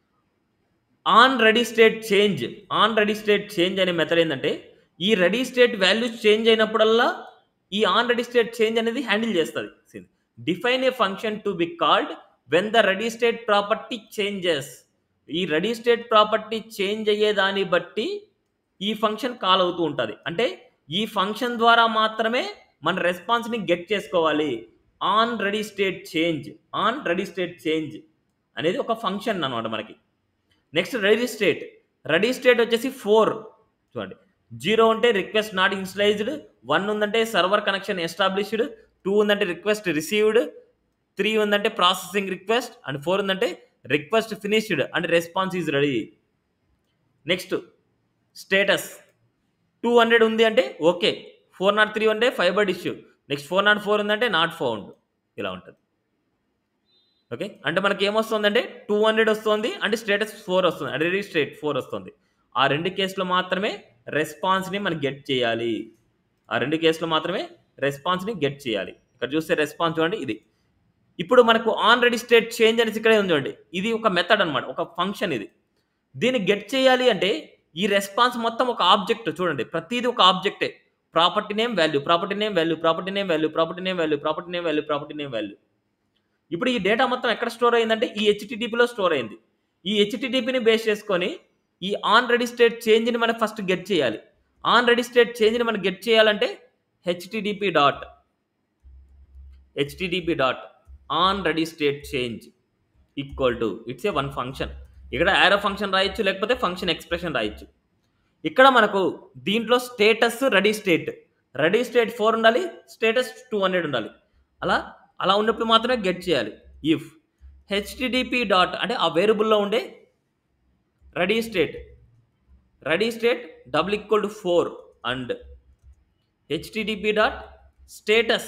on ready state change on ready state change అనే మెథడ్ ఏంటంటే ఈ రెడీ స్టేట్ వాల్యూస్ చేంజ్ అయినప్పుడల్లా ఈ ఆన్ రెడీ స్టేట్ చేంజ్ అనేది హ్యాండిల్ చేస్తుంది define a function to be called when the ready state property changes ఈ రెడీ స్టేట్ ప్రాపర్టీ చేంజ్ అయ్యే దాన్ని బట్టి ఈ ఫంక్షన్ కాల్ అవుతూ ఉంటుంది అంటే ఈ ఫంక్షన్ ద్వారా మాత్రమే మన రెస్పాన్స్ని గెట్ చేసుకోవాలి on ready state change on ready state change అనేది ఒక ఫంక్షన్ అనమాట మనకి next ready state ready state వచ్చేసి ఫోర్ చూడండి జీరో అంటే రిక్వెస్ట్ నాట్ ఇన్స్లైజ్డ్ వన్ ఉందంటే సర్వర్ కనెక్షన్ ఎస్టాబ్లిష్డ్ టూ ఉందంటే రిక్వెస్ట్ రిసీవ్డ్ త్రీ ఉందంటే ప్రాసెసింగ్ రిక్వెస్ట్ అండ్ ఫోర్ ఉందంటే request finished and response is ready next status two hundred ఉంది అంటే okay four not three అంటే fibre issue next four not four ఉందంటే not found ఇలా ఉంటుంది okay అంటే మనకి ఏమొస్తుందంటే టూ హండ్రెడ్ వస్తుంది అంటే స్టేటస్ ఫోర్ వస్తుంది అంటే రెడీ స్టేట్ ఫోర్ వస్తుంది ఆ రెండు కేసులో మాత్రమే రెస్పాన్స్ని మనం గెట్ చేయాలి ఆ రెండు కేసులో మాత్రమే రెస్పాన్స్ని గెట్ చేయాలి ఇక్కడ చూస్తే రెస్పాన్స్ చూడండి ఇది ఇప్పుడు మనకు ఆన్ రెడీ స్టేట్ చేంజ్ అనేసి ఇక్కడే ఉంది చూడండి ఇది ఒక మెథడ్ అనమాట ఒక ఫంక్షన్ ఇది దీన్ని గెట్ చేయాలి అంటే ఈ రెస్పాన్స్ మొత్తం ఒక ఆబ్జెక్ట్ చూడండి ప్రతిదీ ఒక ఆబ్జెక్టే property name value property name value property name value property name value property name value property name value ఇప్పుడు ఈ డేటా మొత్తం ఎక్కడ స్టోర్ అయిందంటే ఈ హెచ్టిటిపిలో స్టోర్ అయింది ఈ హెచ్టిటిపిని బేస్ చేసుకొని ఈ ఆన్ రెడీ స్టేట్ చేంజ్ని మనం ఫస్ట్ గెట్ చేయాలి ఆన్ రెడీ స్టేట్ చేంజ్ని మనం గెట్ చేయాలంటే HTTP dot HTTP dot on ready state change equal to it's a one function ఇక్కడ యారో ఫంక్షన్ రాయొచ్చు లేకపోతే ఫంక్షన్ ఎక్స్ప్రెషన్ రాయొచ్చు ఇక్కడ మనకు దీంట్లో status ready state ready state four ఉండాలి స్టేటస్ టూ హండ్రెడ్ ఉండాలి అలా అలా ఉన్నప్పుడు మాత్రమే గెట్ చేయాలి ఇఫ్ హెచ్టిడిపి డాట్ అంటే ఆ వేరియబుల్లో ఉండే ready state ready state double equal to four and HTTP dot status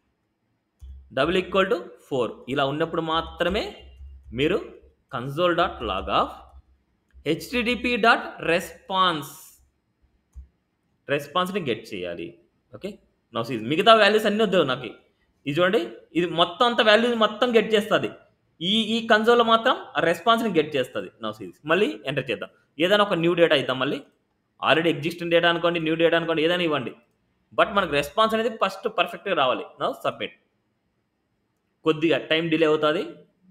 double equal to four ఇలా ఉన్నప్పుడు మాత్రమే మీరు console dot log of HTTP dot response రెస్పాన్స్ని గెట్ చేయాలి ఓకే నో సీజ్ మిగతా వాల్యూస్ అన్నీ వద్దు నాకు ఇది చూడండి ఇది మొత్తం అంత వాల్యూస్ మొత్తం గెట్ చేస్తుంది ఈ ఈ కన్సోల్లో మాత్రం ఆ రెస్పాన్స్ని గెట్ చేస్తుంది నో సీజ్ మళ్ళీ ఎంటర్ చేద్దాం ఏదైనా ఒక న్యూ డేటా ఇద్దాం మళ్ళీ ఆల్రెడీ ఎగ్జిస్టింగ్ డేటా అనుకోండి న్యూ డేటా అనుకోండి ఏదైనా ఇవ్వండి బట్ మనకు రెస్పాన్స్ అనేది ఫస్ట్ పర్ఫెక్ట్గా రావాలి నో సబ్మిట్ కొద్దిగా టైం డిలే అవుతుంది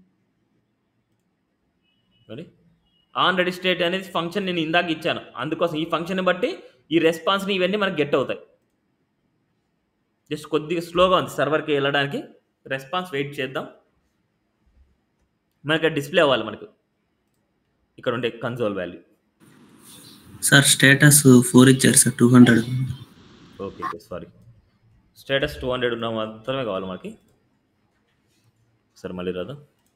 మరి ఆన్ రెడీ స్టేట్ అనేది ఫంక్షన్ నేను ఇందాక ఇచ్చాను అందుకోసం ఈ ఫంక్షన్ని బట్టి ఈ రెస్పాన్స్ని ఇవన్నీ మనకు గెట్ అవుతాయి జస్ట్ కొద్దిగా స్లోగా ఉంది సర్వర్కి వెళ్ళడానికి రెస్పాన్స్ వెయిట్ చేద్దాం మనకి డిస్ప్లే అవ్వాలి మనకు ఇక్కడ ఉండే console value sir status four ఇచ్చారు sir two hundred okay okay sorry status two hundred ఉన్న మాత్రమే కావాలి మనకి సరే మళ్ళీ రాదా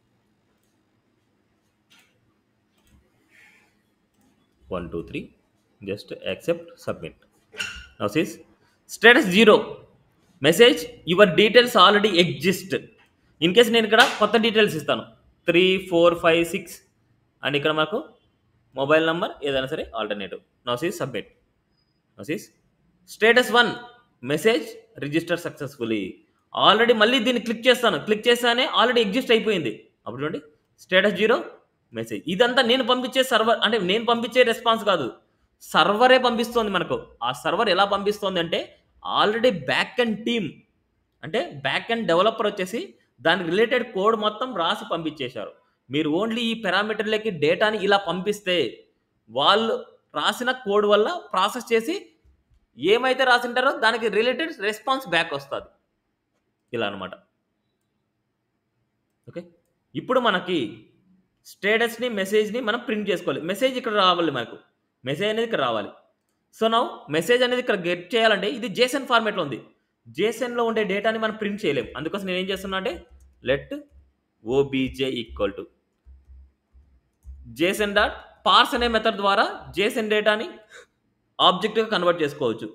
one two three just accept submit now sees status zero message your details already exist in case నేను ఇక్కడ కొత్త డీటెయిల్స్ ఇస్తాను three four five six and ఇక్కడ మనకు మొబైల్ నంబర్ ఏదైనా సరే alternative now sees submit now sees status one message register successfully already మళ్ళీ దీన్ని క్లిక్ చేస్తాను క్లిక్ చేస్తానే ఆల్రెడీ ఎగ్జిస్ట్ అయిపోయింది అప్పుడు చూడండి స్టేటస్ జీరో మెసేజ్ ఇదంతా నేను పంపించే సర్వర్ అంటే నేను పంపించే రెస్పాన్స్ కాదు సర్వరే పంపిస్తోంది మనకు ఆ సర్వర్ ఎలా పంపిస్తోంది అంటే ఆల్రెడీ బ్యాక్ అండ్ టీమ్ అంటే బ్యాక్ అండ్ డెవలపర్ వచ్చేసి దానికి రిలేటెడ్ కోడ్ మొత్తం రాసి పంపించేశారు మీరు ఓన్లీ ఈ పారామీటర్లకి డేటాని ఇలా పంపిస్తే వాళ్ళు రాసిన కోడ్ వల్ల ప్రాసెస్ చేసి ఏమైతే రాసింటారో దానికి రిలేటెడ్ రెస్పాన్స్ బ్యాక్ వస్తుంది ఇలా అనమాట ఓకే ఇప్పుడు మనకి స్టేటస్ని మెసేజ్ని మనం ప్రింట్ చేసుకోవాలి మెసేజ్ ఇక్కడ రావాలి మనకు మెసేజ్ అనేది ఇక్కడ రావాలి సో నా మెసేజ్ అనేది ఇక్కడ గెట్ చేయాలంటే ఇది జేసన్ ఫార్మేట్లో ఉంది జేసన్లో ఉండే డేటాని మనం ప్రింట్ చేయలేం అందుకోసం నేను ఏం చేస్తున్నా అంటే let OBJ equal to JSON dot parse అనే మెథడ్ ద్వారా జేసన్ డేటాని ఆబ్జెక్ట్గా కన్వర్ట్ చేసుకోవచ్చు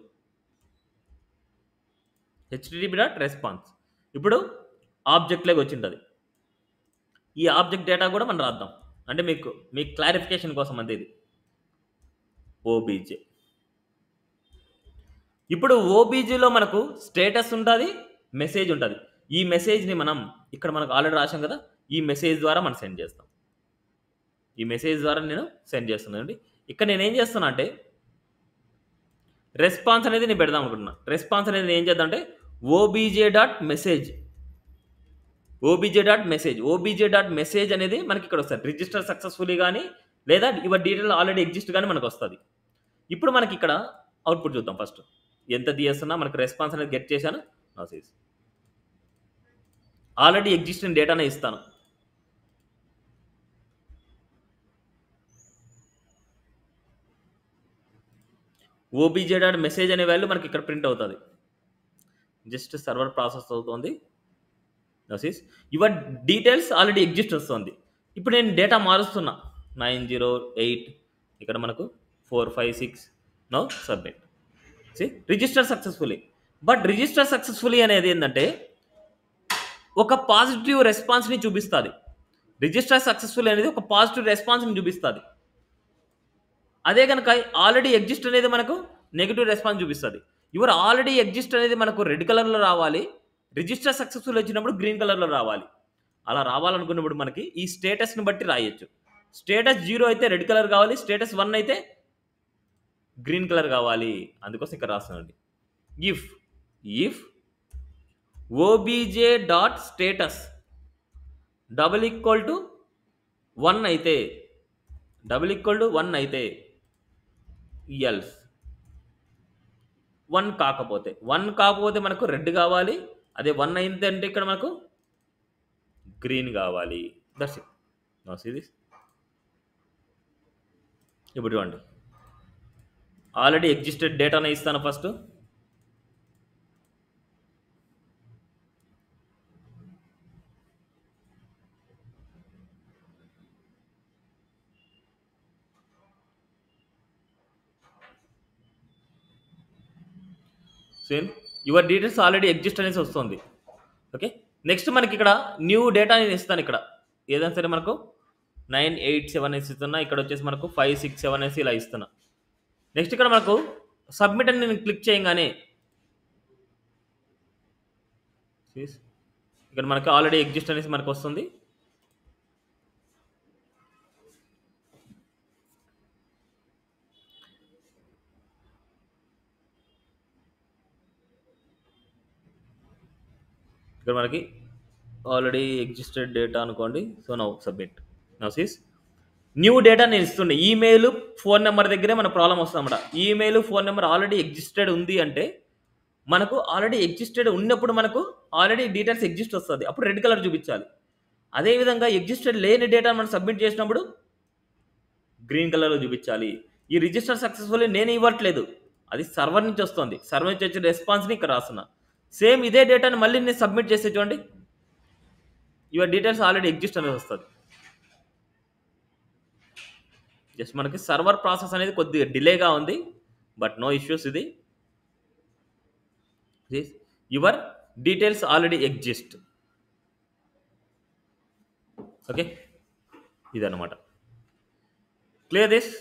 హెచ్టిటిపి డాట్ రెస్పాన్స్ ఇప్పుడు ఆబ్జెక్ట్లోకి వచ్చింది ఈ ఆబ్జెక్ట్ డేటా కూడా మనం రాద్దాం అంటే మీకు మీ క్లారిఫికేషన్ కోసం అంతే ఇది ఓబీజే ఇప్పుడు ఓబీజీలో మనకు స్టేటస్ ఉంటుంది మెసేజ్ ఉంటుంది ఈ మెసేజ్ని మనం ఇక్కడ మనకు ఆల్రెడీ రాసాం కదా ఈ మెసేజ్ ద్వారా మనం సెండ్ చేస్తాం ఈ మెసేజ్ ద్వారా నేను సెండ్ చేస్తున్నాను అండి ఇక్కడ నేను ఏం చేస్తున్నా అంటే రెస్పాన్స్ అనేది నేను పెడదాం అనుకుంటున్నా రెస్పాన్స్ అనేది నేను ఏం చేద్దాం అంటే OBJ dot message OBJ dot message OBJ dot message అనేది మనకి ఇక్కడ వస్తుంది రిజిస్టర్ సక్సెస్ఫుల్లీ కానీ లేదా యువర్ డీటెయిల్ ఆల్రెడీ ఎగ్జిస్ట్ కానీ మనకు వస్తుంది ఇప్పుడు మనకి ఇక్కడ అవుట్పుట్ చూద్దాం ఫస్ట్ ఎంత తీస్తున్నా మనకు రెస్పాన్స్ అనేది గెట్ చేశాను మెసేజ్ ఆల్రెడీ ఎగ్జిస్టింగ్ డేటానే ఇస్తాను ఓబీజే డాట్ మెసేజ్ అనే వాల్యూ మనకి ఇక్కడ ప్రింట్ అవుతుంది జస్ట్ సర్వర్ ప్రాసెస్ అవుతుంది no sees your details already exist వస్తుంది ఇప్పుడు నేను డేటా మారుస్తున్నా నైన్ జీరో ఎయిట్ ఇక్కడ మనకు four five six no submit see register successfully but register successfully అనేది ఏంటంటే ఒక పాజిటివ్ రెస్పాన్స్ని చూపిస్తుంది రిజిస్టర్ సక్సెస్ఫుల్ అనేది ఒక పాజిటివ్ రెస్పాన్స్ని చూపిస్తుంది అదే కనుక ఆల్రెడీ ఎగ్జిస్ట్ అనేది మనకు నెగిటివ్ రెస్పాన్స్ చూపిస్తుంది యువర్ ఆల్రెడీ ఎగ్జిస్ట్ అనేది మనకు రెడ్ కలర్లో రావాలి రిజిస్టర్ సక్సెస్ఫుల్ వచ్చినప్పుడు గ్రీన్ కలర్లో రావాలి అలా రావాలనుకున్నప్పుడు మనకి ఈ స్టేటస్ని బట్టి రాయొచ్చు స్టేటస్ జీరో అయితే రెడ్ కలర్ కావాలి స్టేటస్ వన్ అయితే గ్రీన్ కలర్ కావాలి అందుకోసం ఇక్కడ రాస్తున్నాండి if if OBJ dot status double equal to one అయితే డబుల్ ఈక్వల్ టు వన్ అయితే ఎల్స్ వన్ కాకపోతే వన్ కాకపోతే మనకు రెడ్ కావాలి అదే వన్ అయింది అంటే ఇక్కడ మనకు గ్రీన్ కావాలి that's it no see this ఇప్పుడు చూడండి ఆల్రెడీ ఎగ్జిస్టెడ్ డేటానే ఇస్తాను first same your details already exist అనేసి వస్తుంది ఓకే నెక్స్ట్ మనకి ఇక్కడ న్యూ డేటా నేను ఇస్తాను ఇక్కడ ఏదైనా సరే మనకు నైన్ ఎయిట్ సెవెన్ వేసి ఇస్తున్నా ఇక్కడ వచ్చేసి మనకు ఫైవ్ సిక్స్ సెవెన్ వేసి ఇలా ఇస్తున్నా నెక్స్ట్ ఇక్కడ మనకు సబ్మిట్ అని నేను క్లిక్ చేయగానే Yes. ఇక్కడ మనకి ఆల్రెడీ ఎగ్జిస్ట్ అనేసి మనకు వస్తుంది ఇక్కడ మనకి ఆల్రెడీ ఎగ్జిస్టెడ్ డేటా అనుకోండి so now submit now sees new data నేను ఇస్తుండే ఈమెయిల్ ఫోన్ నెంబర్ దగ్గరే మన ప్రాబ్లం వస్తుంది అన్నమాట email phone number already existed ఉంది అంటే మనకు ఆల్రెడీ ఎగ్జిస్టెడ్ ఉన్నప్పుడు మనకు ఆల్రెడీ డీటెయిల్స్ ఎగ్జిస్ట్ వస్తుంది అప్పుడు రెడ్ కలర్ చూపించాలి అదేవిధంగా ఎగ్జిస్టెడ్ లేని డేటా మనం సబ్మిట్ చేసినప్పుడు గ్రీన్ కలర్లో చూపించాలి ఈ రిజిస్టర్ సక్సెస్ఫుల్లీ నేను ఇవ్వట్లేదు అది సర్వర్ నుంచి వస్తుంది సర్వర్ నుంచి వచ్చే రెస్పాన్స్ని ఇక్కడ రాస్తున్నా సేమ్ ఇదే డేటాని మళ్ళీ నేను సబ్మిట్ చేస్తే చూడండి యువర్ డీటెయిల్స్ ఆల్రెడీ ఎగ్జిస్ట్ అనేది వస్తుంది జస్ట్ మనకి సర్వర్ ప్రాసెస్ అనేది కొద్దిగా డిలేగా ఉంది బట్ నో ఇష్యూస్ ఇది your details already exist okay ఇదన్నమాట క్లియర్ దిస్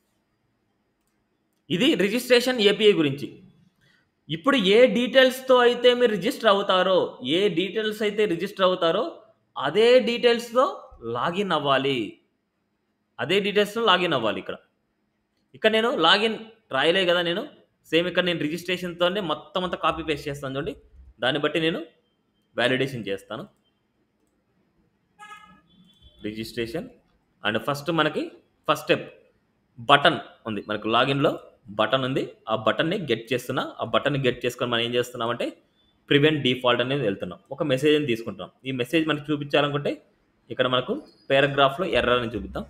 ఇది రిజిస్ట్రేషన్ ఏపీఐ గురించి ఇప్పుడు ఏ డీటెయిల్స్తో అయితే మీరు రిజిస్టర్ అవుతారో ఏ డీటెయిల్స్ అయితే రిజిస్టర్ అవుతారో అదే డీటెయిల్స్తో లాగిన్ అవ్వాలి అదే డీటెయిల్స్తో లాగిన్ అవ్వాలి ఇక్కడ ఇక్కడ నేను లాగిన్ రాయలే కదా నేను సేమ్ ఇక్కడ నేను రిజిస్ట్రేషన్తోనే మొత్తం అంతా కాపీ పేస్ట్ చేస్తాను చూడండి దాన్ని బట్టి నేను వ్యాలిడేషన్ చేస్తాను రిజిస్ట్రేషన్ అండ్ ఫస్ట్ మనకి ఫస్ట్ స్టెప్ బటన్ ఉంది మనకు లాగిన్లో బటన్ ఉంది ఆ బటన్ని గెట్ చేస్తున్నా ఆ బటన్ని గెట్ చేసుకొని మనం ఏం చేస్తున్నామంటే ప్రివెంట్ డిఫాల్ట్ అనేది వెళ్తున్నాం ఒక మెసేజ్ని తీసుకుంటున్నాం ఈ మెసేజ్ మనకి చూపించాలనుకుంటే ఇక్కడ మనకు పారాగ్రాఫ్లో ఎర్రర్ అని చూపిద్దాం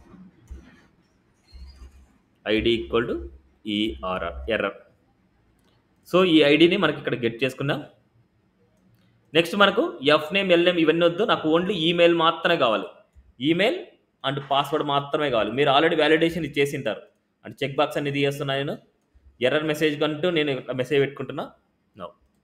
ID equal to ERR error so ఈ ఐడిని మనకి ఇక్కడ గెట్ చేసుకున్నాం నెక్స్ట్ మనకు ఎఫ్ నేమ్ ఎల్ నేమ్ ఇవన్నీ వద్దు నాకు ఓన్లీ ఈమెయిల్ మాత్రమే కావాలి ఈమెయిల్ అండ్ పాస్వర్డ్ మాత్రమే కావాలి మీరు ఆల్రెడీ వ్యాలిడేషన్ ఇచ్చేసి ఉంటారు అండ్ చెక్ బాక్స్ అనేది చేస్తున్నా నేను ఎర్రర్ మెసేజ్ కంటూ నేను మెసేజ్ పెట్టుకుంటున్నా నో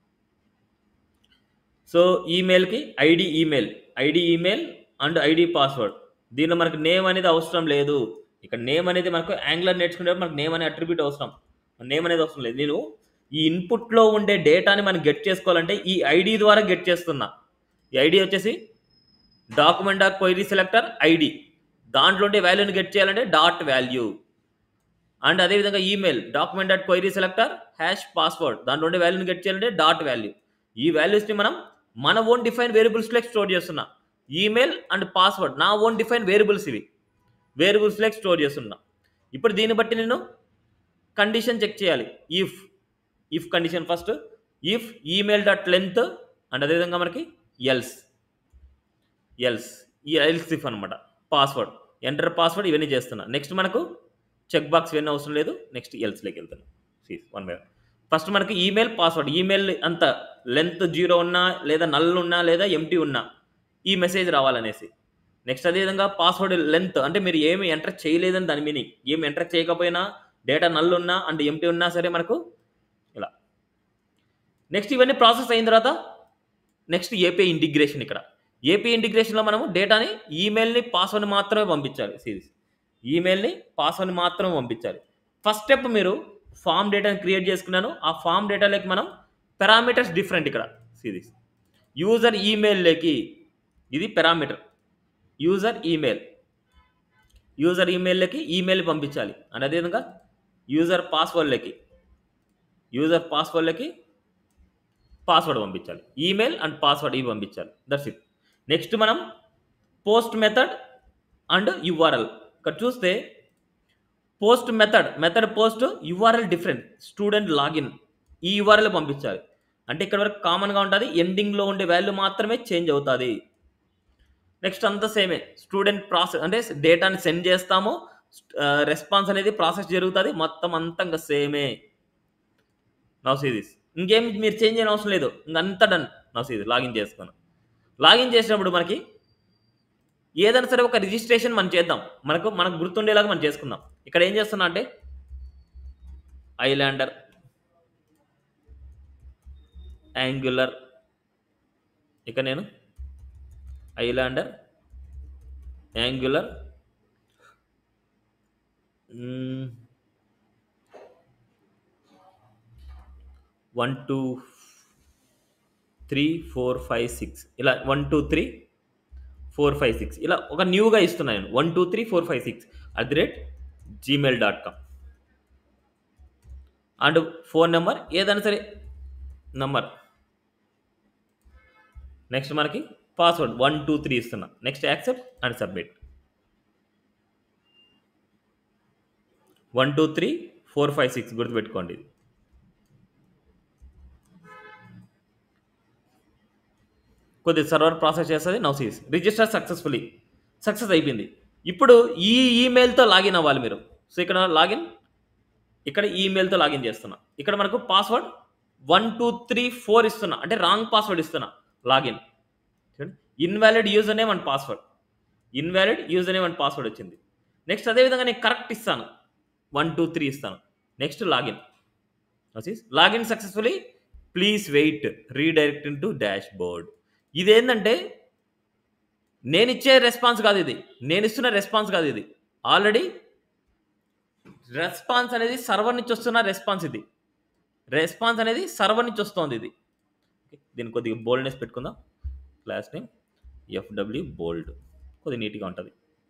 సో ఈమెయిల్కి ID email ID email and ID password దీనిలో మనకు నేమ్ అనేది అవసరం లేదు ఇక్కడ నేమ్ అనేది మనకు యాంగ్లర్ నేర్చుకునేటప్పుడు మనకు నేమ్ అనే అట్రిబ్యూట్ అవసరం నేమ్ అనేది అవసరం లేదు నేను ఈ ఇన్పుట్లో ఉండే డేటాని మనం గెట్ చేసుకోవాలంటే ఈ ఐడి ద్వారా గెట్ చేస్తున్నా ఈ ఐడి వచ్చేసి document dot query selector ID దాంట్లో ఉండే వాల్యూని గెట్ చేయాలంటే డాట్ వాల్యూ అండ్ అదేవిధంగా email document dot query selector hash password దాంట్లో ఉండే వాల్యూని గెట్ చేయాలంటే డాట్ వాల్యూ ఈ వాల్యూస్ని మనం మన ఓన్ డిఫైన్ వేరియబుల్స్లో స్టోర్ చేస్తున్నా ఈమెయిల్ అండ్ పాస్వర్డ్ నా ఓన్ డిఫైన్ వేరియబుల్స్ ఇవి వేరియబుల్స్లో స్టోర్ చేస్తున్నా ఇప్పుడు దీన్ని బట్టి నేను కండిషన్ చెక్ చేయాలి if if condition first if email dot length and అదేవిధంగా మనకి ఎల్స్ ఎల్స్ ఈ ఎల్స్ ఇఫ్ అనమాట పాస్వర్డ్ ఎంటర్ పాస్వర్డ్ ఇవన్నీ చేస్తున్నా నెక్స్ట్ మనకు చెక్ బాక్స్ ఇవన్నీ అవసరం లేదు నెక్స్ట్ ఎల్స్లోకి వెళ్తున్నాం సీ వన్ బై ఫస్ట్ మనకి ఈమెయిల్ పాస్వర్డ్ ఈమెయిల్ అంత లెంత్ జీరో ఉన్నా లేదా నల్ ఉన్నా లేదా ఎంటీ ఉన్నా ఈ మెసేజ్ రావాలనేసి నెక్స్ట్ అదేవిధంగా పాస్వర్డ్ లెంత్ అంటే మీరు ఏమి ఎంటర్ చేయలేదని దాని మీనింగ్ ఏమి ఎంటర్ చేయకపోయినా డేటా నల్ ఉన్నా అండ్ ఎంటీ ఉన్నా సరే మనకు ఇలా నెక్స్ట్ ఇవన్నీ ప్రాసెస్ అయిన తర్వాత నెక్స్ట్ ఏపీ ఇంటిగ్రేషన్ ఇక్కడ ఏపీ ఇంటిగ్రేషన్లో మనము డేటాని ఈమెయిల్ని పాస్వర్డ్ని మాత్రమే పంపించాలి సిరీస్ ఈమెయిల్ని పాస్వర్డ్ని మాత్రమే పంపించాలి ఫస్ట్ స్టెప్ మీరు ఫామ్ డేటాని క్రియేట్ చేసుకున్నాను ఆ ఫామ్ డేటాలోకి మనం పారామీటర్స్ డిఫరెంట్ ఇక్కడ సిరీస్ యూజర్ ఈమెయిల్లోకి ఇది పారామీటర్ యూజర్ ఈమెయిల్ యూజర్ ఈమెయిల్లోకి ఈమెయిల్ పంపించాలి అండ్ అదేవిధంగా యూజర్ పాస్వర్డ్లోకి యూజర్ పాస్వర్డ్లోకి పాస్వర్డ్ పంపించాలి ఈమెయిల్ అండ్ పాస్వర్డ్ ఇవి పంపించాలి దట్స్ ఇట్ నెక్స్ట్ మనం పోస్ట్ మెథడ్ అండ్ యుఆర్ఎల్ ఇక్కడ చూస్తే post method method post URL different student login ఈ యుఆర్ఎల్ పంపించాలి అంటే ఇక్కడ వరకు కామన్గా ఉంటుంది ఎండింగ్లో ఉండే వాల్యూ మాత్రమే చేంజ్ అవుతుంది నెక్స్ట్ అంతా సేమే స్టూడెంట్ ప్రాసెస్ అంటే డేటాని సెండ్ చేస్తాము రెస్పాన్స్ అనేది ప్రాసెస్ జరుగుతుంది మొత్తం అంతా ఇంకా సేమే నవ్ సీ దిస్ ఇంకేం మీరు చేంజ్ చేయని అవసరం లేదు ఇంకంతా డన్ నవ్ సీ లాగిన్ చేసుకున్నాను లాగిన్ చేసినప్పుడు మనకి ఏదైనా సరే ఒక రిజిస్ట్రేషన్ మనం చేద్దాం మనకు మనకు గుర్తుండేలాగా మనం చేసుకుందాం ఇక్కడ ఏం చేస్తున్నా అంటే ఐలాండర్ యాంగులర్ ఇక నేను islander angular one two three four five six ఇలా one two three four five six ఇలా ఒక న్యూగా ఇస్తున్నాను నేను one two three four five six at the rate gmail dot com and phone number ఏదైనా సరే నంబర్ నెక్స్ట్ మనకి password one two three ఇస్తున్నా next accept and submit one two three four five six గుర్తుపెట్టుకోండి ఇది కొద్దిగా server process చేస్తుంది now sees register successfully success అయిపోయింది ఇప్పుడు ఈ ఈమెయిల్తో లాగిన్ అవ్వాలి మీరు సో ఇక్కడ లాగిన్ ఇక్కడ ఈమెయిల్తో లాగిన్ చేస్తున్నా ఇక్కడ మనకు password one two three four ఇస్తున్నా అంటే రాంగ్ పాస్వర్డ్ ఇస్తున్నా లాగిన్ చూడండి invalid user name and password invalid user name and password వచ్చింది నెక్స్ట్ అదేవిధంగా నేను కరెక్ట్ ఇస్తాను వన్ టూ త్రీ ఇస్తాను next login login successfully please wait redirect to dashboard ఇదేంటంటే నేను ఇచ్చే రెస్పాన్స్ కాదు ఇది నేను ఇస్తున్న రెస్పాన్స్ కాదు ఇది ఆల్రెడీ రెస్పాన్స్ అనేది సర్వర్ నుంచి వస్తున్న రెస్పాన్స్ ఇది రెస్పాన్స్ అనేది సర్వర్ నుంచి వస్తుంది ఇది దీని కొద్దిగా బోల్డ్నెస్ పెట్టుకుందాం క్లాస్ నేమ్ ఎఫ్డబ్ల్యూ బోల్డ్ కొద్దిగా నీట్గా ఉంటుంది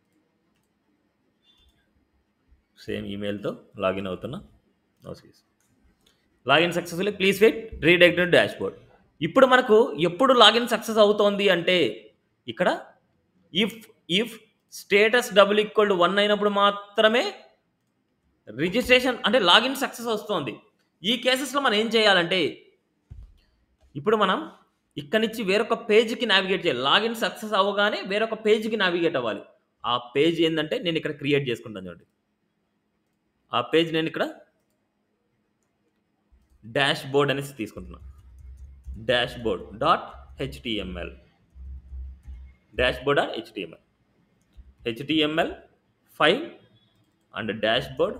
సేమ్ ఈమెయిల్తో లాగిన్ అవుతున్నా now sees login successfully please wait redirected dashboard ఇప్పుడు మనకు ఎప్పుడు లాగిన్ సక్సెస్ అవుతోంది అంటే ఇక్కడ if if status double equal to one అయినప్పుడు మాత్రమే రిజిస్ట్రేషన్ అంటే లాగిన్ సక్సెస్ వస్తుంది ఈ కేసెస్లో మనం ఏం చేయాలంటే ఇప్పుడు మనం ఇక్కడి నుంచి వేరొక పేజ్కి నావిగేట్ చేయాలి లాగిన్ సక్సెస్ అవ్వగానే వేరొక పేజ్కి నావిగేట్ అవ్వాలి ఆ పేజ్ ఏంటంటే నేను ఇక్కడ క్రియేట్ చేసుకుంటాను చూడండి ఆ పేజ్ నేను ఇక్కడ డాష్ బోర్డ్ అనేసి తీసుకుంటున్నాను dashboard dot HTML dashboard dot HTML HTML five and dashboard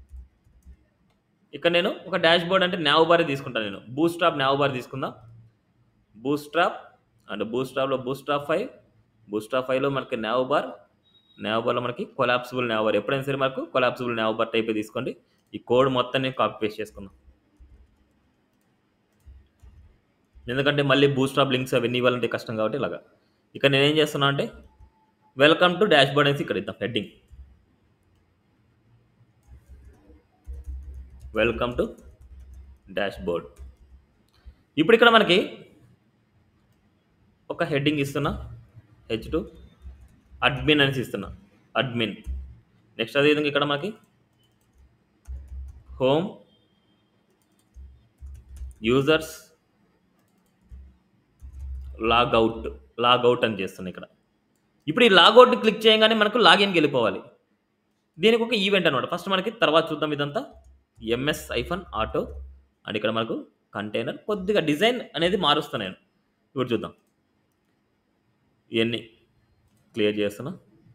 ఇక్కడ నేను ఒక డాష్ బోర్డ్ అంటే నావ్ బార్ తీసుకుంటాను నేను బూస్ట్రాప్ నావ్ బార్ తీసుకుందాం బూస్ట్రాప్ అండ్ బూస్ట్రాప్లో బూస్ట్రాప్ ఫైవ్ బూస్ట్రాప్ ఫైవ్లో మనకి నావ్ బార్ నావ్ బార్లో మనకి కొలాప్సిబుల్ నావ్ బార్ ఎప్పుడైనా సరే మనకు కొలాప్సిబుల్ నావ్ బార్ టైప్ తీసుకోండి ఈ కోడ్ మొత్తం నేను కాపీ పేస్ట్ చేసుకుందాం ఎందుకంటే మళ్ళీ బూస్ట్రాప్ లింక్స్ అవన్నీ ఇవ్వాలంటే కష్టం కాబట్టి ఇలాగా ఇక్కడ నేను ఏం చేస్తున్నా అంటే వెల్కమ్ టు డాష్ బోర్డ్ అనేసి ఇక్కడ ఇద్దాం heading welcome to dashboard ఇప్పుడు ఇక్కడ మనకి ఒక హెడ్డింగ్ ఇస్తున్నా హెచ్ టు అడ్మిన్ అనేసి ఇస్తున్నా అడ్మిన్ నెక్స్ట్ అదేవిధంగా ఇక్కడ మనకి హోమ్ యూజర్స్ లాగౌట్ లాగౌట్ అని చేస్తున్నా ఇక్కడ ఇప్పుడు ఈ లాగౌట్ క్లిక్ చేయగానే మనకు లాగిన్కి వెళ్ళిపోవాలి దీనికి ఒక ఈవెంట్ అనమాట ఫస్ట్ మనకి తర్వాత చూద్దాం ఇదంతా ఎంఎస్ ఐఫన్ ఆటో అండ్ ఇక్కడ మనకు కంటైనర్ కొద్దిగా డిజైన్ అనేది మారుస్తాను నేను ఇప్పుడు చూద్దాం ఇవన్నీ క్లియర్ చేస్తున్నా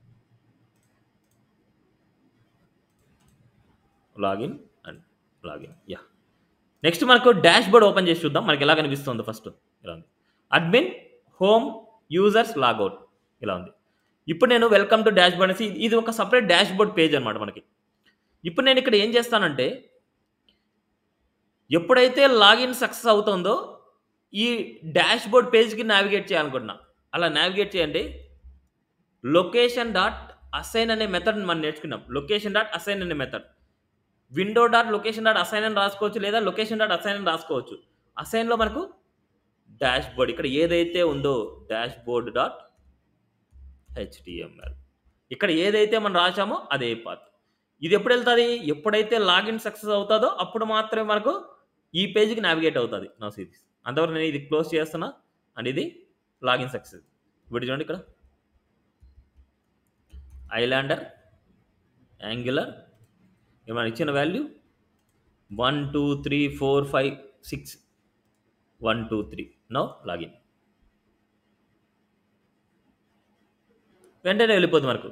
login and login yeah next మనకు డాష్ బోర్డ్ ఓపెన్ చేసి చూద్దాం మనకి ఎలా కనిపిస్తుంది ఫస్ట్ ఇలా ఉంది అడ్మిన్ హోమ్ యూజర్స్ లాగౌట్ ఇలా ఉంది ఇప్పుడు నేను వెల్కమ్ టు డాష్ బోర్డ్ అనేసి ఇది ఒక సపరేట్ డాష్ బోర్డ్ పేజ్ అనమాట మనకి ఇప్పుడు నేను ఇక్కడ ఏం చేస్తానంటే ఎప్పుడైతే లాగిన్ సక్సెస్ అవుతుందో ఈ డాష్ బోర్డ్ పేజ్కి నావిగేట్ చేయాలనుకుంటున్నా అలా నావిగేట్ చేయండి లొకేషన్ డాట్ అసైన్ అనే మెథడ్ మనం నేర్చుకున్నాం లొకేషన్ డాట్ అసైన్ అనే method window dot location dot assign అని రాసుకోవచ్చు లేదా లొకేషన్ డాట్ అసైన్ అని రాసుకోవచ్చు అసైన్లో మనకు డాష్ బోర్డ్ ఇక్కడ ఏదైతే ఉందో డాష్ బోర్డ్ డాట్ హెచ్టిఎంఎల్ ఇక్కడ ఏదైతే మనం రాసామో అదే పాత్ ఇది ఎప్పుడు వెళ్తుంది ఎప్పుడైతే లాగిన్ సక్సెస్ అవుతుందో అప్పుడు మాత్రమే మనకు ఈ పేజ్కి నావిగేట్ అవుతుంది నా సిరీస్ అంతవరకు నేను ఇది క్లోజ్ చేస్తున్నా అండ్ ఇది లాగిన్ సక్సెస్ ఇప్పుడు చూడండి ఇక్కడ ఐలాండర్ యాంగులర్ ఏమైనా ఇచ్చిన value one two three four five six one two three now login వెంటనే వెళ్ళిపోతుంది మనకు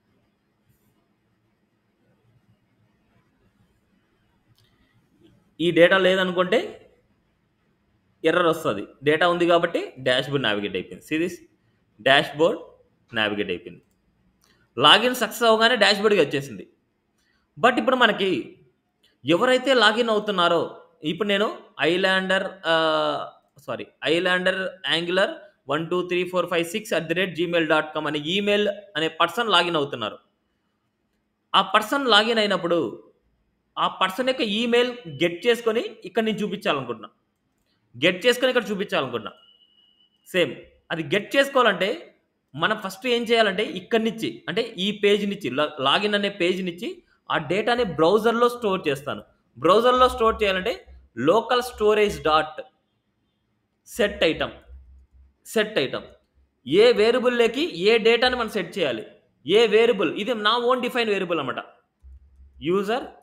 ఈ డేటా లేదనుకుంటే ఎర్రర్ వస్తుంది డేటా ఉంది కాబట్టి డాష్ బోర్డ్ నావిగేట్ అయిపోయింది సిరీస్ డాష్ బోర్డ్ నావిగేట్ అయిపోయింది లాగిన్ సక్సెస్ అవగానే డాష్ బోర్డ్కి వచ్చేసింది బట్ ఇప్పుడు మనకి ఎవరైతే లాగిన్ అవుతున్నారో ఇప్పుడు నేను islander sorry islander angular one two three four five six at the rate gmail dot com అనే ఈమెయిల్ అనే పర్సన్ లాగిన్ అవుతున్నారు ఆ పర్సన్ లాగిన్ అయినప్పుడు ఆ పర్సన్ యొక్క ఈమెయిల్ గెట్ చేసుకొని ఇక్కడ నేను చూపించాలనుకుంటున్నా గెట్ చేసుకొని ఇక్కడ చూపించాలనుకుంటున్నా సేమ్ అది గెట్ చేసుకోవాలంటే మనం ఫస్ట్ ఏం చేయాలంటే ఇక్కడి నుంచి అంటే ఈ పేజ్ నుంచి లా- లాగిన్ అనే పేజ్ నుంచి ఆ డేటాని బ్రౌజర్లో స్టోర్ చేస్తాను బ్రౌజర్లో స్టోర్ చేయాలంటే local storage dot set item set item ఏ వేరియబుల్లోకి ఏ డేటాని మనం సెట్ చేయాలి ఏ వేరియబుల్ ఇది నా ఓన్ డిఫైన్ వేరియబుల్ అనమాట యూజర్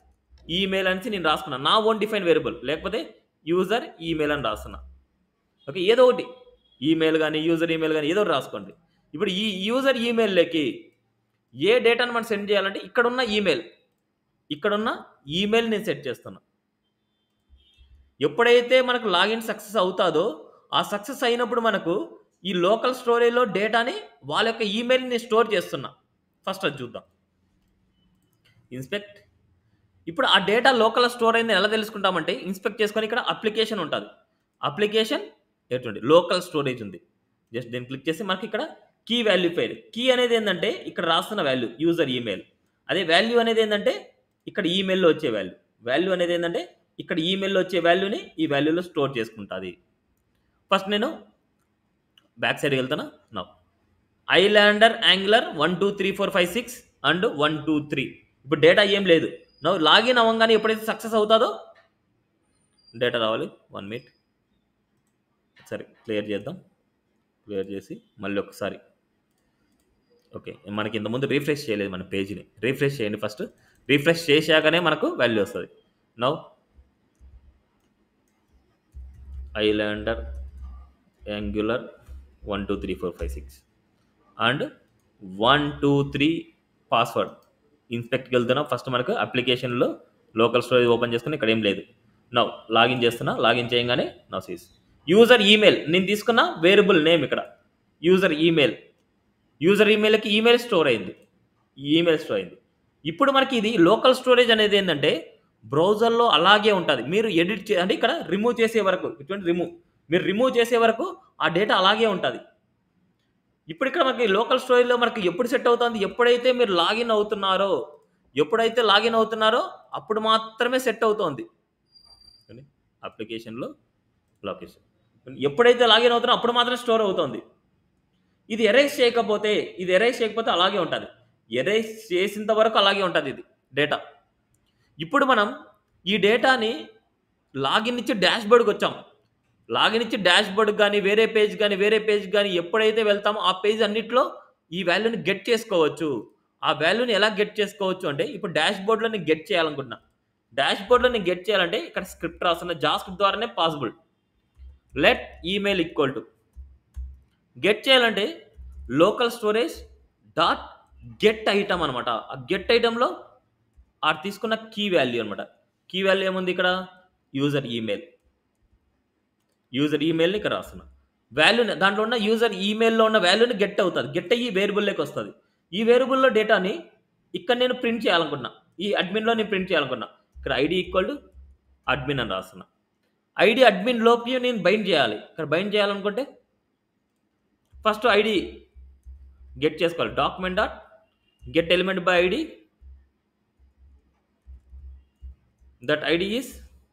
ఈమెయిల్ అనేసి నేను రాసుకున్నా నా ఓన్ డిఫైన్ వేరియబుల్ లేకపోతే యూజర్ ఈమెయిల్ అని రాస్తున్నా ఓకే ఏదో ఒకటి ఈమెయిల్ కానీ యూజర్ ఈమెయిల్ కానీ ఏదో ఒకటి రాసుకోండి ఇప్పుడు ఈ యూజర్ ఈమెయిల్లోకి ఏ డేటాను మనం సెండ్ చేయాలంటే ఇక్కడున్న ఈమెయిల్ ఇక్కడున్న ఈమెయిల్ నేను సెట్ చేస్తున్నా ఎప్పుడైతే మనకు లాగిన్ సక్సెస్ అవుతాదో ఆ సక్సెస్ అయినప్పుడు మనకు ఈ లోకల్ స్టోరేజ్లో డేటాని వాళ్ళ యొక్క ఈమెయిల్ని స్టోర్ చేస్తున్నా ఫస్ట్ అది చూద్దాం ఇన్స్పెక్ట్ ఇప్పుడు ఆ డేటా లోకల్ స్టోర్ అయింది ఎలా తెలుసుకుంటామంటే ఇన్స్పెక్ట్ చేసుకొని ఇక్కడ అప్లికేషన్ ఉంటుంది అప్లికేషన్ ఎటువంటి లోకల్ స్టోరేజ్ ఉంది జస్ట్ దీన్ని క్లిక్ చేసి మనకి ఇక్కడ కీ వాల్యూ ఫైల్ కీ అనేది ఏంటంటే ఇక్కడ రాస్తున్న వాల్యూ యూజర్ ఈమెయిల్ అదే వాల్యూ అనేది ఏంటంటే ఇక్కడ ఈమెయిల్లో వచ్చే వాల్యూ వాల్యూ అనేది ఏంటంటే ఇక్కడ ఈమెయిల్లో వచ్చే వాల్యూని ఈ వాల్యూలో స్టోర్ చేసుకుంటుంది ఫస్ట్ నేను బ్యాక్ సైడ్కి వెళ్తానా నా islander angular one two three four five six and one two three ఇప్పుడు డేటా ఏం లేదు నవ్వు లాగిన్ అవ్వగానే ఎప్పుడైతే సక్సెస్ అవుతుందో డేటా రావాలి వన్ మినిట్ సరే క్లియర్ చేద్దాం క్లియర్ చేసి మళ్ళీ ఒకసారి ఓకే మనకి ఇంతకుముందు రీఫ్రెష్ చేయలేదు మన పేజీని రీఫ్రెష్ చేయండి ఫస్ట్ రీఫ్రెష్ చేశాకనే మనకు వాల్యూ వస్తుంది now islander angular one two three four five six and one two three password ఇన్స్పెక్ట్కి వెళ్తున్నా ఫస్ట్ మనకు అప్లికేషన్లో లోకల్ స్టోరేజ్ ఓపెన్ చేసుకుని ఇక్కడ ఏం లేదు నవ్ లాగిన్ చేస్తున్నా లాగిన్ చేయగానే నా సీస్ యూజర్ ఈమెయిల్ నేను తీసుకున్న వేరియబుల్ నేమ్ ఇక్కడ యూజర్ ఈమెయిల్ యూజర్ ఈమెయిల్కి ఈమెయిల్ స్టోర్ అయింది ఈమెయిల్ స్టోర్ అయింది ఇప్పుడు మనకి ఇది లోకల్ స్టోరేజ్ అనేది ఏంటంటే బ్రౌజర్లో అలాగే ఉంటుంది మీరు ఎడిట్ చే అంటే ఇక్కడ రిమూవ్ చేసే వరకు ఇటువంటి రిమూవ్ మీరు రిమూవ్ చేసే వరకు ఆ డేటా అలాగే ఉంటుంది ఇప్పుడు ఇక్కడ మనకి లోకల్ స్టోరేజ్లో మనకి ఎప్పుడు సెట్ అవుతుంది ఎప్పుడైతే మీరు లాగిన్ అవుతున్నారో ఎప్పుడైతే లాగిన్ అవుతున్నారో అప్పుడు మాత్రమే సెట్ అవుతుంది అప్లికేషన్లో లొకేషన్ ఎప్పుడైతే లాగిన్ అవుతారో అప్పుడు మాత్రమే స్టోర్ అవుతుంది ఇది ఎరేస్ చేయకపోతే ఇది ఎరేస్ చేయకపోతే అలాగే ఉంటుంది ఎరేస్ చేసేంత వరకు అలాగే ఉంటుంది ఇది డేటా ఇప్పుడు మనం ఈ డేటాని లాగిన్ ఇచ్చి డాష్ బోర్డ్కి వచ్చాం లాగిన్ ఇచ్చి డాష్ బోర్డ్ కానీ వేరే పేజ్ కానీ వేరే పేజ్ కానీ ఎప్పుడైతే వెళ్తామో ఆ పేజ్ అన్నిట్లో ఈ వాల్యూని గెట్ చేసుకోవచ్చు ఆ వాల్యూని ఎలా గెట్ చేసుకోవచ్చు అంటే ఇప్పుడు డాష్ బోర్డ్లో నేను గెట్ చేయాలనుకుంటున్నా డాష్ బోర్డ్లో నేను గెట్ చేయాలంటే ఇక్కడ స్క్రిప్ట్ రాస్తున్న జా స్క్రిప్ట్ ద్వారానే possible let email equal to get చేయాలంటే local storage dot get item అనమాట ఆ గెట్ ఐటంలో ఆ తీసుకున్న కీ వాల్యూ అనమాట కీ వాల్యూ ఏముంది ఇక్కడ యూజర్ ఈమెయిల్ యూజర్ ఈమెయిల్ని ఇక్కడ రాస్తున్నా వాల్యూని దాంట్లో ఉన్న యూజర్ ఈమెయిల్లో ఉన్న వాల్యూని గెట్ అవుతుంది గెట్ అయ్యి వేరియబుల్లోకి వస్తుంది ఈ వేరియబుల్లో డేటాని ఇక్కడ నేను ప్రింట్ చేయాలనుకున్నా ఈ అడ్మిన్లో నేను ప్రింట్ చేయాలనుకున్నా ఇక్కడ ఐడి ఈక్వల్ టు అడ్మిన్ అని రాస్తున్నా ఐడి అడ్మిన్ లోపి నేను బైండ్ చేయాలి ఇక్కడ బైండ్ చేయాలనుకుంటే ఫస్ట్ ఐడి గెట్ చేసుకోవాలి document dot get element by ID that ID is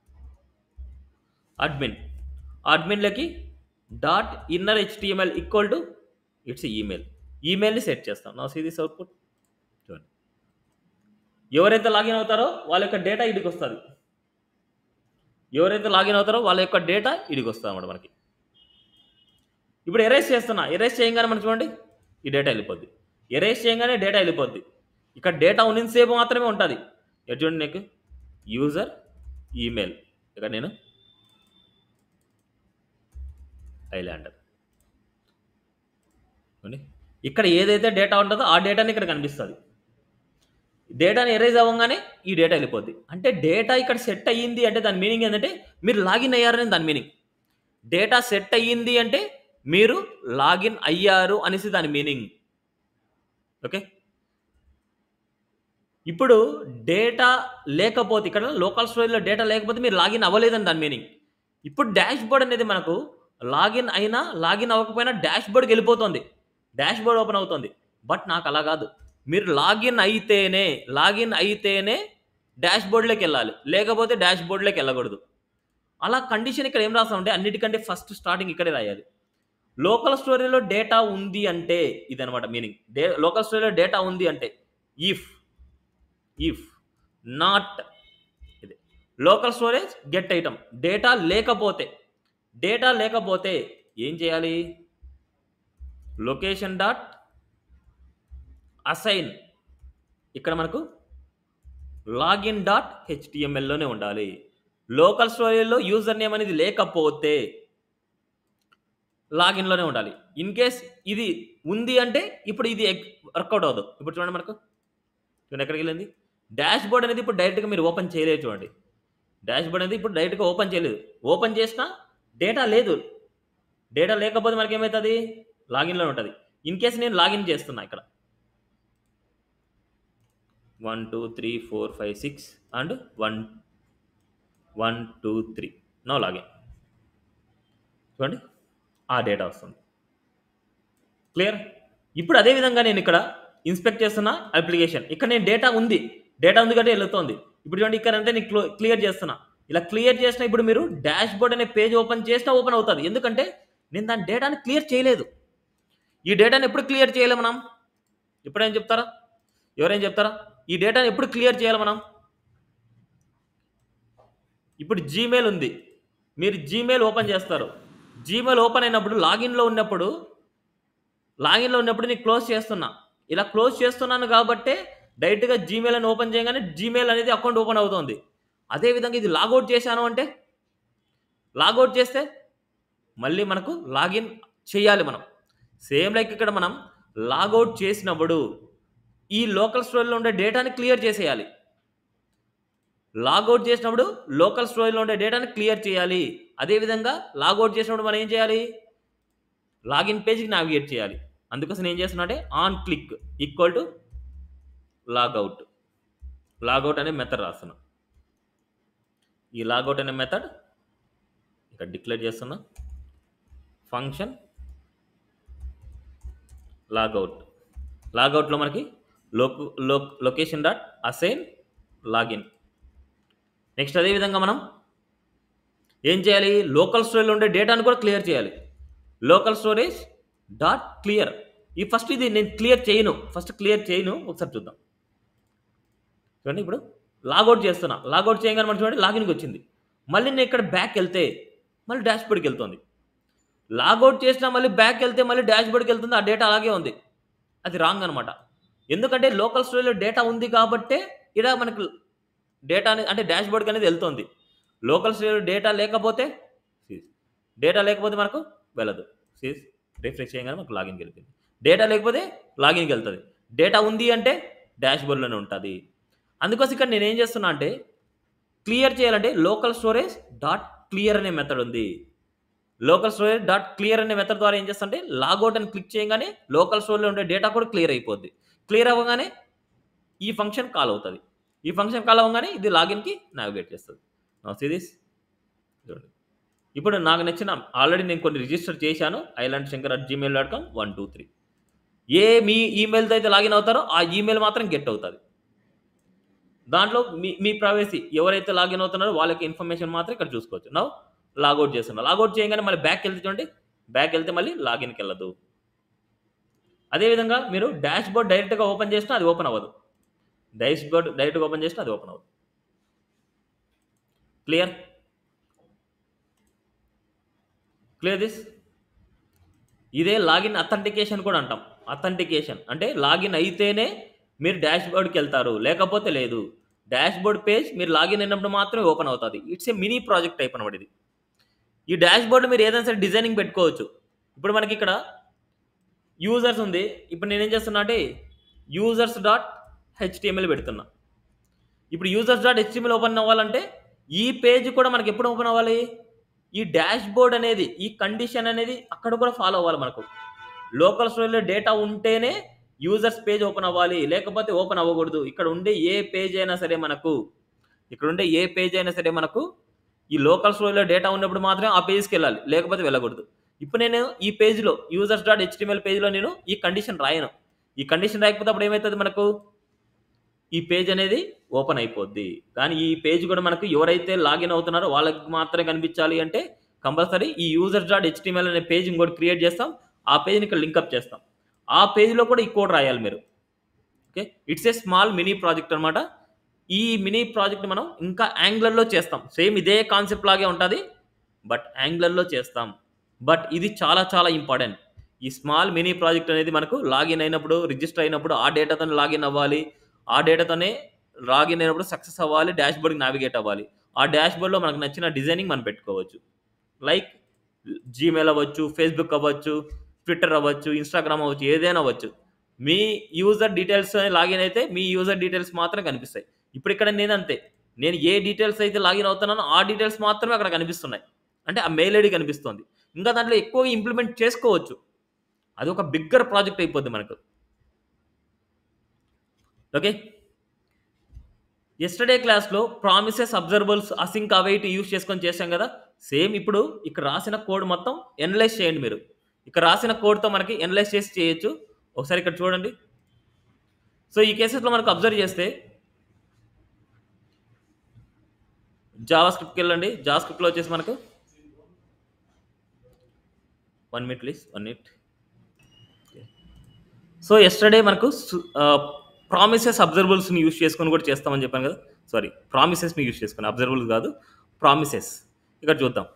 admin అడ్మిన్లకి dot inner HTML equal to it's email ఈమెయిల్ని సెట్ చేస్తాం నా సీరీస్ అవుట్పుట్ చూడండి ఎవరైతే లాగిన్ అవుతారో వాళ్ళ యొక్క డేటా ఇడికి వస్తుంది ఎవరైతే లాగిన్ అవుతారో వాళ్ళ యొక్క డేటా ఇడికి వస్తుంది అన్నమాట మనకి ఇప్పుడు ఎరేస్ చేస్తున్నా ఎరేస్ చేయగానే మనం చూడండి ఈ డేటా వెళ్ళిపోద్ది ఎరేస్ చేయగానే డేటా వెళ్ళిపోద్ది ఇక్కడ డేటా ఉన్నంతసేపు మాత్రమే ఉంటుంది ఎటు చూడండి నీకు యూజర్ ఈమెయిల్ ఇక్కడ నేను ఐలాండర్ చూడండి ఇక్కడ ఏదైతే డేటా ఉంటుందో ఆ డేటాని ఇక్కడ కనిపిస్తుంది డేటాని ఎరేజ్ అవ్వగానే ఈ డేటా వెళ్ళిపోద్ది అంటే డేటా ఇక్కడ సెట్ అయ్యింది అంటే దాని మీనింగ్ ఏంటంటే మీరు లాగిన్ అయ్యారని దాని మీనింగ్ డేటా సెట్ అయ్యింది అంటే మీరు లాగిన్ అయ్యారు అనేసి దాని మీనింగ్ ఓకే ఇప్పుడు డేటా లేకపోతే ఇక్కడ లోకల్ స్టోరేజ్లో డేటా లేకపోతే మీరు లాగిన్ అవ్వలేదని దాని మీనింగ్ ఇప్పుడు డాష్ బోర్డ్ అనేది మనకు లాగిన్ అయినా లాగిన్ అవ్వకపోయినా డాష్ బోర్డ్కి వెళ్ళిపోతుంది డాష్ బోర్డ్ ఓపెన్ అవుతుంది బట్ నాకు అలా కాదు మీరు లాగిన్ అయితేనే లాగిన్ అయితేనే డాష్ బోర్డ్లోకి వెళ్ళాలి లేకపోతే డాష్ బోర్డ్లోకి వెళ్ళకూడదు అలా కండిషన్ ఇక్కడ ఏం రాస్తామంటే అన్నిటికంటే ఫస్ట్ స్టార్టింగ్ ఇక్కడే రాయాలి లోకల్ స్టోరీలో డేటా ఉంది అంటే ఇదనమాట మీనింగ్ డే లోకల్ స్టోరీలో డేటా ఉంది అంటే ఇఫ్ ఇఫ్ నాట్ ఇది local storage get item data లేకపోతే డేటా లేకపోతే ఏం చేయాలి లొకేషన్ డాట్ అసైన్ ఇక్కడ మనకు లాగిన్ డాట్ హెచ్టిఎంఎల్లోనే ఉండాలి లోకల్ స్టోరేజ్లో యూజర్ నేమ్ అనేది లేకపోతే లాగిన్లోనే ఉండాలి ఇన్ కేస్ ఇది ఉంది అంటే ఇప్పుడు ఇది వర్కౌట్ అవ్వదు ఇప్పుడు చూడండి మనకు చూడండి ఎక్కడికి వెళ్ళింది డాష్ బోర్డ్ అనేది ఇప్పుడు డైరెక్ట్గా మీరు ఓపెన్ చేయలేదు చూడండి డాష్ బోర్డ్ అనేది ఇప్పుడు డైరెక్ట్గా ఓపెన్ చేయలేదు ఓపెన్ చేసినా డేటా లేదు డేటా లేకపోతే మనకి ఏమవుతుంది లాగిన్లో ఉంటుంది ఇన్ కేస్ నేను లాగిన్ చేస్తున్నా ఇక్కడ one two three four five six and one one two three now login చూడండి ఆ డేటా వస్తుంది క్లియర్ ఇప్పుడు అదే విధంగా నేను ఇక్కడ ఇన్స్పెక్ట్ చేస్తున్న అప్లికేషన్ ఇక్కడ నేను డేటా ఉంది డేటా ఉంది కాబట్టి వెళ్తుంది ఇప్పుడు చూడండి ఇక్కడ అంతే నేను క్లియర్ చేస్తున్నా ఇలా క్లియర్ చేసిన ఇప్పుడు మీరు డాష్ బోర్డ్ అనే పేజ్ ఓపెన్ చేసినా ఓపెన్ అవుతుంది ఎందుకంటే నేను దాని డేటాని క్లియర్ చేయలేదు ఈ డేటాని ఎప్పుడు క్లియర్ చేయలేము మనం ఎప్పుడేం చెప్తారా ఎవరేం చెప్తారా ఈ డేటాని ఎప్పుడు క్లియర్ చేయాలి మనం ఇప్పుడు జీమెయిల్ ఉంది మీరు జీమెయిల్ ఓపెన్ చేస్తారు జీమెయిల్ ఓపెన్ అయినప్పుడు లాగిన్లో ఉన్నప్పుడు లాగిన్లో ఉన్నప్పుడు నేను క్లోజ్ చేస్తున్నా ఇలా క్లోజ్ చేస్తున్నాను కాబట్టే డైరెక్ట్గా జీమెయిల్ అని ఓపెన్ చేయగానే జీమెయిల్ అనేది అకౌంట్ ఓపెన్ అవుతుంది అదేవిధంగా ఇది లాగౌట్ చేశాను అంటే లాగౌట్ చేస్తే మళ్ళీ మనకు లాగిన్ చేయాలి మనం సేమ్ లైక్ ఇక్కడ మనం లాగౌట్ చేసినప్పుడు ఈ లోకల్ స్టోరీలో ఉండే డేటాని క్లియర్ చేసేయాలి లాగౌట్ చేసినప్పుడు లోకల్ స్టోరీలో ఉండే డేటాని క్లియర్ చేయాలి అదేవిధంగా లాగౌట్ చేసినప్పుడు మనం ఏం చేయాలి లాగిన్ పేజ్కి నావిగేట్ చేయాలి అందుకోసం నేను ఏం చేస్తున్నా అంటే on click equal to logout logout అనే మెథడ్ రాస్తున్నా ఈ లాగౌట్ అనే మెథడ్ ఇక్కడ డిక్లేర్ చేస్తున్నా ఫంక్షన్ లాగౌట్ లాగౌట్లో మనకి లోక్ లోక్ location dot assign login next అదేవిధంగా మనం ఏం చేయాలి లోకల్ స్టోరేజ్లో ఉండే డేటాను కూడా క్లియర్ చేయాలి లోకల్ స్టోరేజ్ డాట్ క్లియర్ ఈ ఫస్ట్ ఇది నేను క్లియర్ చేయను ఫస్ట్ క్లియర్ చేయను ఒకసారి చూద్దాం చూడండి ఇప్పుడు లాగౌట్ చేస్తున్నా లాగౌట్ చేయగానే మనం చూడండి లాగిన్కి వచ్చింది మళ్ళీ నేను ఇక్కడ బ్యాక్ వెళ్తే మళ్ళీ డాష్ బోర్డ్కి వెళ్తుంది లాగౌట్ చేసినా మళ్ళీ బ్యాక్ వెళ్తే మళ్ళీ డాష్ బోర్డ్కి వెళ్తుంది ఆ డేటా అలాగే ఉంది అది రాంగ్ అనమాట ఎందుకంటే లోకల్ స్టోరేజ్లో డేటా ఉంది కాబట్టే ఇక్కడ మనకు డేటా అనేది అంటే డాష్ బోర్డ్కి అనేది వెళ్తుంది లోకల్ స్టోరేజ్ డేటా లేకపోతే డేటా లేకపోతే మనకు వెళ్ళదు సీస్ రిఫ్రెష్ చేయగానే మనకు లాగిన్కి వెళ్తుంది డేటా లేకపోతే లాగిన్కి వెళ్తుంది డేటా ఉంది అంటే డాష్ బోర్డ్లోనే ఉంటుంది అందుకోసం ఇక్కడ నేను ఏం చేస్తున్నా అంటే క్లియర్ చేయాలంటే లోకల్ స్టోరేజ్ డాట్ క్లియర్ అనే మెథడ్ ఉంది లోకల్ స్టోరేజ్ డాట్ క్లియర్ అనే మెథడ్ ద్వారా ఏం చేస్తుంటే లాగౌట్ అని క్లిక్ చేయగానే లోకల్ స్టోరేజ్లో ఉండే డేటా కూడా క్లియర్ అయిపోద్ది క్లియర్ అవ్వగానే ఈ ఫంక్షన్ కాల్ అవుతుంది ఈ ఫంక్షన్ కాల్ అవ్వగానే ఇది లాగిన్కి నావిగేట్ చేస్తుంది సిరీస్ చూడండి ఇప్పుడు నాకు నచ్చిన ఆల్రెడీ నేను కొన్ని రిజిస్టర్ చేశాను island Shankar at Gmail dot com one two three ఏ మీ ఈమెయిల్తో అయితే లాగిన్ అవుతారో ఆ ఈమెయిల్ మాత్రం గెట్ అవుతుంది దాంట్లో మీ మీ ప్రైవసీ ఎవరైతే లాగిన్ అవుతున్నారో వాళ్ళకి ఇన్ఫర్మేషన్ మాత్రం ఇక్కడ చూసుకోవచ్చు నవ్వు లాగౌట్ చేస్తున్నా లాగౌట్ చేయగానే మళ్ళీ బ్యాక్ వెళ్తే చూడండి బ్యాక్ వెళ్తే మళ్ళీ లాగిన్కి వెళ్ళదు అదేవిధంగా మీరు డాష్ బోర్డ్ డైరెక్ట్గా ఓపెన్ చేసినా అది ఓపెన్ అవ్వదు డాష్ బోర్డ్ డైరెక్ట్గా ఓపెన్ చేసినా అది ఓపెన్ అవ్వదు క్లియర్ క్లియర్ దిస్ ఇదే లాగిన్ అథెంటికేషన్ కూడా అంటాం అథెంటికేషన్ అంటే లాగిన్ అయితేనే మీరు డాష్ బోర్డ్కి వెళ్తారు లేకపోతే లేదు డాష్ బోర్డ్ పేజ్ మీరు లాగిన్ అయినప్పుడు మాత్రమే ఓపెన్ అవుతుంది it's a mini project type అనమాట ఇది ఈ డాష్ బోర్డ్ మీరు ఏదైనా సరే డిజైనింగ్ పెట్టుకోవచ్చు ఇప్పుడు మనకి ఇక్కడ యూజర్స్ ఉంది ఇప్పుడు నేనేం చేస్తున్నా అంటే యూజర్స్ డాట్ హెచ్టిఎంఎల్ పెడుతున్నా ఇప్పుడు యూజర్స్ డాట్ హెచ్టిఎంఎల్ ఓపెన్ అవ్వాలంటే ఈ పేజ్ కూడా మనకి ఎప్పుడు ఓపెన్ అవ్వాలి ఈ డాష్ బోర్డ్ అనేది ఈ కండిషన్ అనేది అక్కడ కూడా ఫాలో అవ్వాలి మనకు లోకల్ స్టోరీలో డేటా ఉంటేనే యూజర్స్ పేజ్ ఓపెన్ అవ్వాలి లేకపోతే ఓపెన్ అవ్వకూడదు ఇక్కడ ఉండే ఏ పేజ్ అయినా సరే మనకు ఇక్కడ ఉండే ఏ పేజ్ అయినా సరే మనకు ఈ లోకల్ స్టోరీలో డేటా ఉన్నప్పుడు మాత్రమే ఆ పేజ్కి వెళ్ళాలి లేకపోతే వెళ్ళకూడదు ఇప్పుడు నేను ఈ పేజ్లో యూజర్స్ డాట్ హెచ్టిఎంఎల్ పేజ్లో నేను ఈ కండిషన్ రాయను ఈ కండిషన్ రాయకపోతే అప్పుడు ఏమవుతుంది మనకు ఈ పేజ్ అనేది ఓపెన్ అయిపోద్ది కానీ ఈ పేజ్ కూడా మనకు ఎవరైతే లాగిన్ అవుతున్నారో వాళ్ళకి మాత్రమే కనిపించాలి అంటే కంపల్సరీ ఈ యూజర్స్ డాట్ హెచ్టిఎంఎల్ అనే పేజ్ ఇంకోటి క్రియేట్ చేస్తాం ఆ పేజ్ని ఇక్కడ లింకప్ చేస్తాం ఆ పేజ్లో కూడా ఈ కోడ్ రాయాలి మీరు okay it's a small mini project అనమాట ఈ మినీ ప్రాజెక్ట్ మనం ఇంకా యాంగ్లర్లో చేస్తాం సేమ్ ఇదే కాన్సెప్ట్ లాగే ఉంటుంది బట్ యాంగ్లర్లో చేస్తాం బట్ ఇది చాలా చాలా ఇంపార్టెంట్ ఈ స్మాల్ మినీ ప్రాజెక్ట్ అనేది మనకు లాగిన్ అయినప్పుడు రిజిస్టర్ అయినప్పుడు ఆ డేటాతో లాగిన్ అవ్వాలి ఆ డేటాతోనే లాగిన్ అయినప్పుడు సక్సెస్ అవ్వాలి డాష్ బోర్డ్కి నావిగేట్ అవ్వాలి ఆ డాష్ బోర్డ్లో మనకు నచ్చిన డిజైనింగ్ మనం పెట్టుకోవచ్చు లైక్ జీమెయిల్ అవ్వచ్చు ఫేస్బుక్ అవ్వచ్చు ట్విట్టర్ అవ్వచ్చు ఇన్స్టాగ్రామ్ అవ్వచ్చు ఏదైనా అవ్వచ్చు మీ యూజర్ డీటెయిల్స్ లాగిన్ అయితే మీ యూజర్ డీటెయిల్స్ మాత్రం కనిపిస్తాయి ఇప్పుడు ఇక్కడ నేను అంతే నేను ఏ డీటెయిల్స్ అయితే లాగిన్ అవుతున్నానో ఆ డీటెయిల్స్ మాత్రమే అక్కడ కనిపిస్తున్నాయి అంటే ఆ మెయిల్ ఐడి కనిపిస్తుంది ఇంకా దాంట్లో ఎక్కువగా ఇంప్లిమెంట్ చేసుకోవచ్చు అది ఒక బిగ్గర్ ప్రాజెక్ట్ అయిపోద్ది మనకు ఓకే ఎస్టర్డే క్లాస్లో promises observables async await use చేసుకొని చేశాం కదా సేమ్ ఇప్పుడు ఇక్కడ రాసిన కోడ్ మొత్తం ఎనలైజ్ చేయండి మీరు ఇక్కడ రాసిన కోడ్తో మనకి ఎనలైజ్ చేసి చేయొచ్చు ఒకసారి ఇక్కడ చూడండి సో ఈ కేసెస్లో మనకు అబ్జర్వ్ చేస్తే జావా స్క్రిప్ట్కి వెళ్ళండి జావా స్క్రిప్ట్లో వచ్చేసి మనకు one minute please one minute so yesterday మనకు ప్రామిసెస్ అబ్జర్వబుల్స్ని యూస్ చేసుకొని కూడా చేస్తామని చెప్పాను కదా సారీ ప్రామిసెస్ని యూస్ చేసుకొని అబ్జర్వబుల్స్ కాదు ప్రామిసెస్ ఇక్కడ చూద్దాం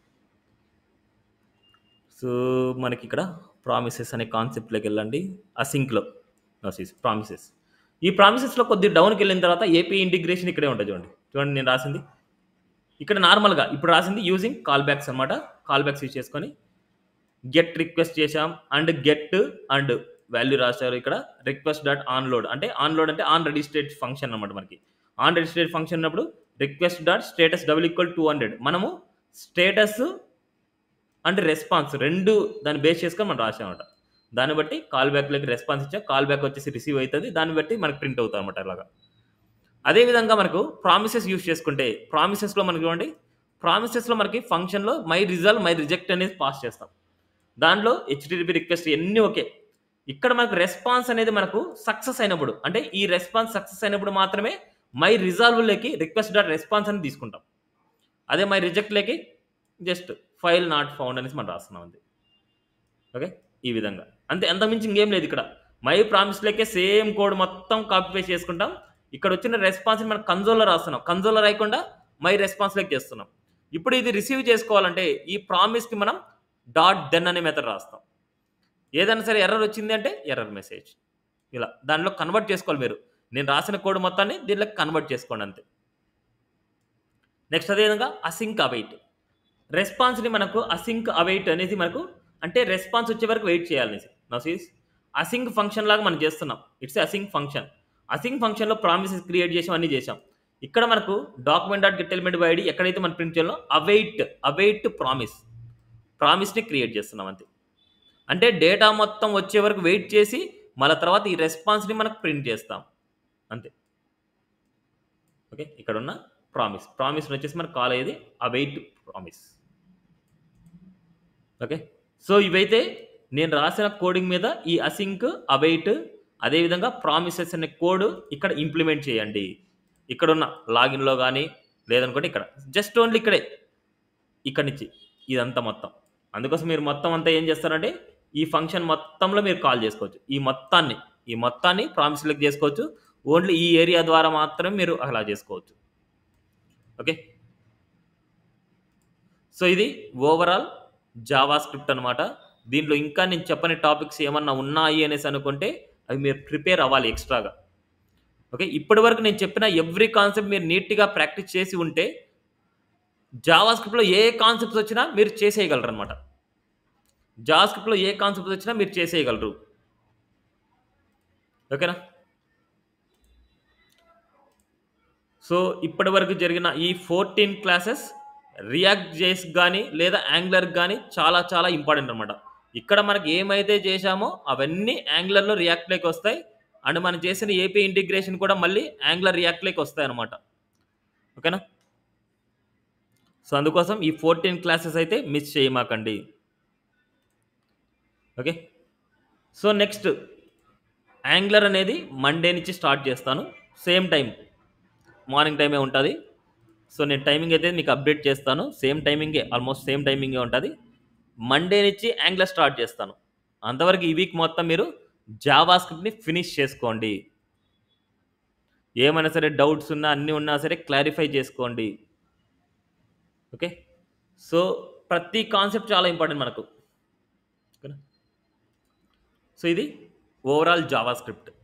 సో మనకి ఇక్కడ ప్రామిసెస్ అనే కాన్సెప్ట్లోకి వెళ్ళండి అసింక్లో ప్రామిసెస్ ఈ ప్రామిసెస్లో కొద్ది డౌన్కి వెళ్ళిన తర్వాత ఏపీ ఇంటిగ్రేషన్ ఇక్కడే ఉంటుంది చూడండి చూడండి నేను రాసింది ఇక్కడ నార్మల్గా ఇప్పుడు రాసింది యూజింగ్ కాల్ బ్యాక్స్ అనమాట కాల్ బ్యాక్స్ యూజ్ చేసుకొని గెట్ రిక్వెస్ట్ చేసాం అండ్ గెట్ అండ్ వాల్యూ రాశారు ఇక్కడ రిక్వెస్ట్ డాట్ ఆన్లోడ్ అంటే ఆన్లోడ్ అంటే ఆన్ రిజిస్ట్రేట్ ఫంక్షన్ అనమాట మనకి ఆన్ రిజిస్ట్రేట్ ఫంక్షన్ ఉన్నప్పుడు request dot status double equal two hundred మనము స్టేటస్ అండ్ రెస్పాన్స్ రెండు దాన్ని బేస్ చేసుకొని మనం రాసామన్నమాట దాన్ని బట్టి కాల్ బ్యాక్లోకి రెస్పాన్స్ ఇచ్చాం కాల్ బ్యాక్ వచ్చేసి రిసీవ్ అవుతుంది దాన్ని బట్టి మనకి ప్రింట్ అవుతుంది అనమాట అలాగా అదేవిధంగా మనకు ప్రామిసెస్ యూస్ చేసుకుంటే ప్రామిసెస్లో మనకి చూడండి ప్రామిసెస్లో మనకి ఫంక్షన్లో మై రిజల్ట్ మై రిజెక్ట్ అనేది పాస్ చేస్తాం దాంట్లో హెచ్టిటిపి రిక్వెస్ట్ ఎన్ని ఓకే ఇక్కడ మనకు రెస్పాన్స్ అనేది మనకు సక్సెస్ అయినప్పుడు అంటే ఈ రెస్పాన్స్ సక్సెస్ అయినప్పుడు మాత్రమే మై రిజాల్వ్లోకి రిక్వెస్ట్ డాట్ రెస్పాన్స్ అని తీసుకుంటాం అదే మై రిజెక్ట్లోకి జస్ట్ ఫైల్ నాట్ ఫౌండ్ అనేసి మనం రాస్తున్నాం అంతే ఓకే ఈ విధంగా అంతే అంత మించి ఇంకేం లేదు ఇక్కడ మై ప్రామిస్లోకే సేమ్ కోడ్ మొత్తం కాపీ పేస్ట్ చేసుకుంటాం ఇక్కడ వచ్చిన రెస్పాన్స్ని మనం కన్జోల్లో రాస్తున్నాం కన్జోల్లో రాయకుండా మై రెస్పాన్స్లోకి చేస్తున్నాం ఇప్పుడు ఇది రిసీవ్ చేసుకోవాలంటే ఈ ప్రామిస్కి మనం డాట్ దెన్ అనే మెథడ్ రాస్తాం ఏదైనా సరే ఎర్రర్ వచ్చింది అంటే ఎర్రర్ మెసేజ్ ఇలా దానిలో కన్వర్ట్ చేసుకోవాలి మీరు నేను రాసిన కోడ్ మొత్తాన్ని దీనిలో కన్వర్ట్ చేసుకోండి అంతే నెక్స్ట్ అదేవిధంగా అసింక్ అవైట్ రెస్పాన్స్ని మనకు అసింక్ అవైట్ అనేది మనకు అంటే రెస్పాన్స్ వచ్చే వరకు వెయిట్ చేయాలనేసి నా సీస్ అసింక్ ఫంక్షన్ లాగా మనం చేస్తున్నాం ఇట్స్ అసింక్ ఫంక్షన్ అసింక్ ఫంక్షన్లో ప్రామిసెస్ క్రియేట్ చేసాం అన్నీ చేసాం ఇక్కడ మనకు document dot get element by ID ఎక్కడైతే మనం ప్రింట్ చేయాలో అవైట్ అవైట్ ప్రామిస్ ప్రామిస్ని క్రియేట్ చేస్తున్నాం అంతే అంటే డేటా మొత్తం వచ్చే వరకు వెయిట్ చేసి మళ్ళీ తర్వాత ఈ రెస్పాన్స్ని మనకు ప్రింట్ చేస్తాం అంతే ఓకే ఇక్కడ ఉన్న ప్రామిస్ ప్రామిస్ వచ్చేసి మనకు కాల్ అయ్యేది అవైట్ ప్రామిస్ ఓకే సో ఇవైతే నేను రాసిన కోడింగ్ మీద ఈ అసింక్ అవైట్ అదేవిధంగా ప్రామిసెస్ అనే కోడ్ ఇక్కడ ఇంప్లిమెంట్ చేయండి ఇక్కడ ఉన్న లాగిన్లో కానీ లేదనుకోండి ఇక్కడ జస్ట్ ఓన్లీ ఇక్కడే ఇక్కడి నుంచి ఇదంతా మొత్తం అందుకోసం మీరు మొత్తం అంతా ఏం చేస్తారంటే ఈ ఫంక్షన్ మొత్తంలో మీరు కాల్ చేసుకోవచ్చు ఈ మొత్తాన్ని ఈ మొత్తాన్ని ప్రామిస్ సెలెక్ట్ చేసుకోవచ్చు ఓన్లీ ఈ ఏరియా ద్వారా మాత్రమే మీరు అలా చేసుకోవచ్చు ఓకే సో ఇది ఓవరాల్ జావా స్క్రిప్ట్ అనమాట దీంట్లో ఇంకా నేను చెప్పని టాపిక్స్ ఏమన్నా ఉన్నాయి అనేసి అనుకుంటే అవి మీరు ప్రిపేర్ అవ్వాలి ఎక్స్ట్రాగా ఓకే ఇప్పటి వరకు నేను చెప్పిన ఎవ్రీ కాన్సెప్ట్ మీరు నీట్గా ప్రాక్టీస్ చేసి ఉంటే జావా స్క్రిప్ట్లో ఏ కాన్సెప్ట్స్ వచ్చినా మీరు చేసేయగలరు అనమాట జావా స్క్రిప్ట్లో ఏ కాన్సెప్ట్స్ వచ్చినా మీరు చేసేయగలరు ఓకేనా సో ఇప్పటి వరకు జరిగిన ఈ ఫోర్టీన్ క్లాసెస్ రియాక్ట్ చేసి కానీ లేదా యాంగ్లర్ కానీ చాలా చాలా ఇంపార్టెంట్ అనమాట ఇక్కడ మనకి ఏమైతే చేశామో అవన్నీ యాంగ్లర్లో రియాక్ట్లోకి వస్తాయి అండ్ మనం చేసిన ఏపీ ఇంటిగ్రేషన్ కూడా మళ్ళీ యాంగ్లర్ రియాక్ట్లోకి వస్తాయి అనమాట ఓకేనా సో అందుకోసం ఈ ఫోర్టీన్ క్లాసెస్ అయితే మిస్ చేయమాకండి ఓకే సో నెక్స్ట్ యాంగ్లర్ అనేది మండే నుంచి స్టార్ట్ చేస్తాను సేమ్ టైం మార్నింగ్ టైమే ఉంటుంది సో నేను టైమింగ్ అయితే మీకు అప్డేట్ చేస్తాను సేమ్ టైమింగే ఆల్మోస్ట్ సేమ్ టైమింగే ఉంటుంది మండే నుంచి యాంగ్లర్ స్టార్ట్ చేస్తాను అంతవరకు ఈ వీక్ మొత్తం మీరు జావా స్క్రిప్ట్ని ఫినిష్ చేసుకోండి ఏమైనా సరే డౌట్స్ ఉన్నా అన్నీ ఉన్నా సరే క్లారిఫై చేసుకోండి ఓకే సో ప్రతి కాన్సెప్ట్ చాలా ఇంపార్టెంట్ మనకు ఓకేనా సో ఇది ఓవరాల్ జావా స్క్రిప్ట్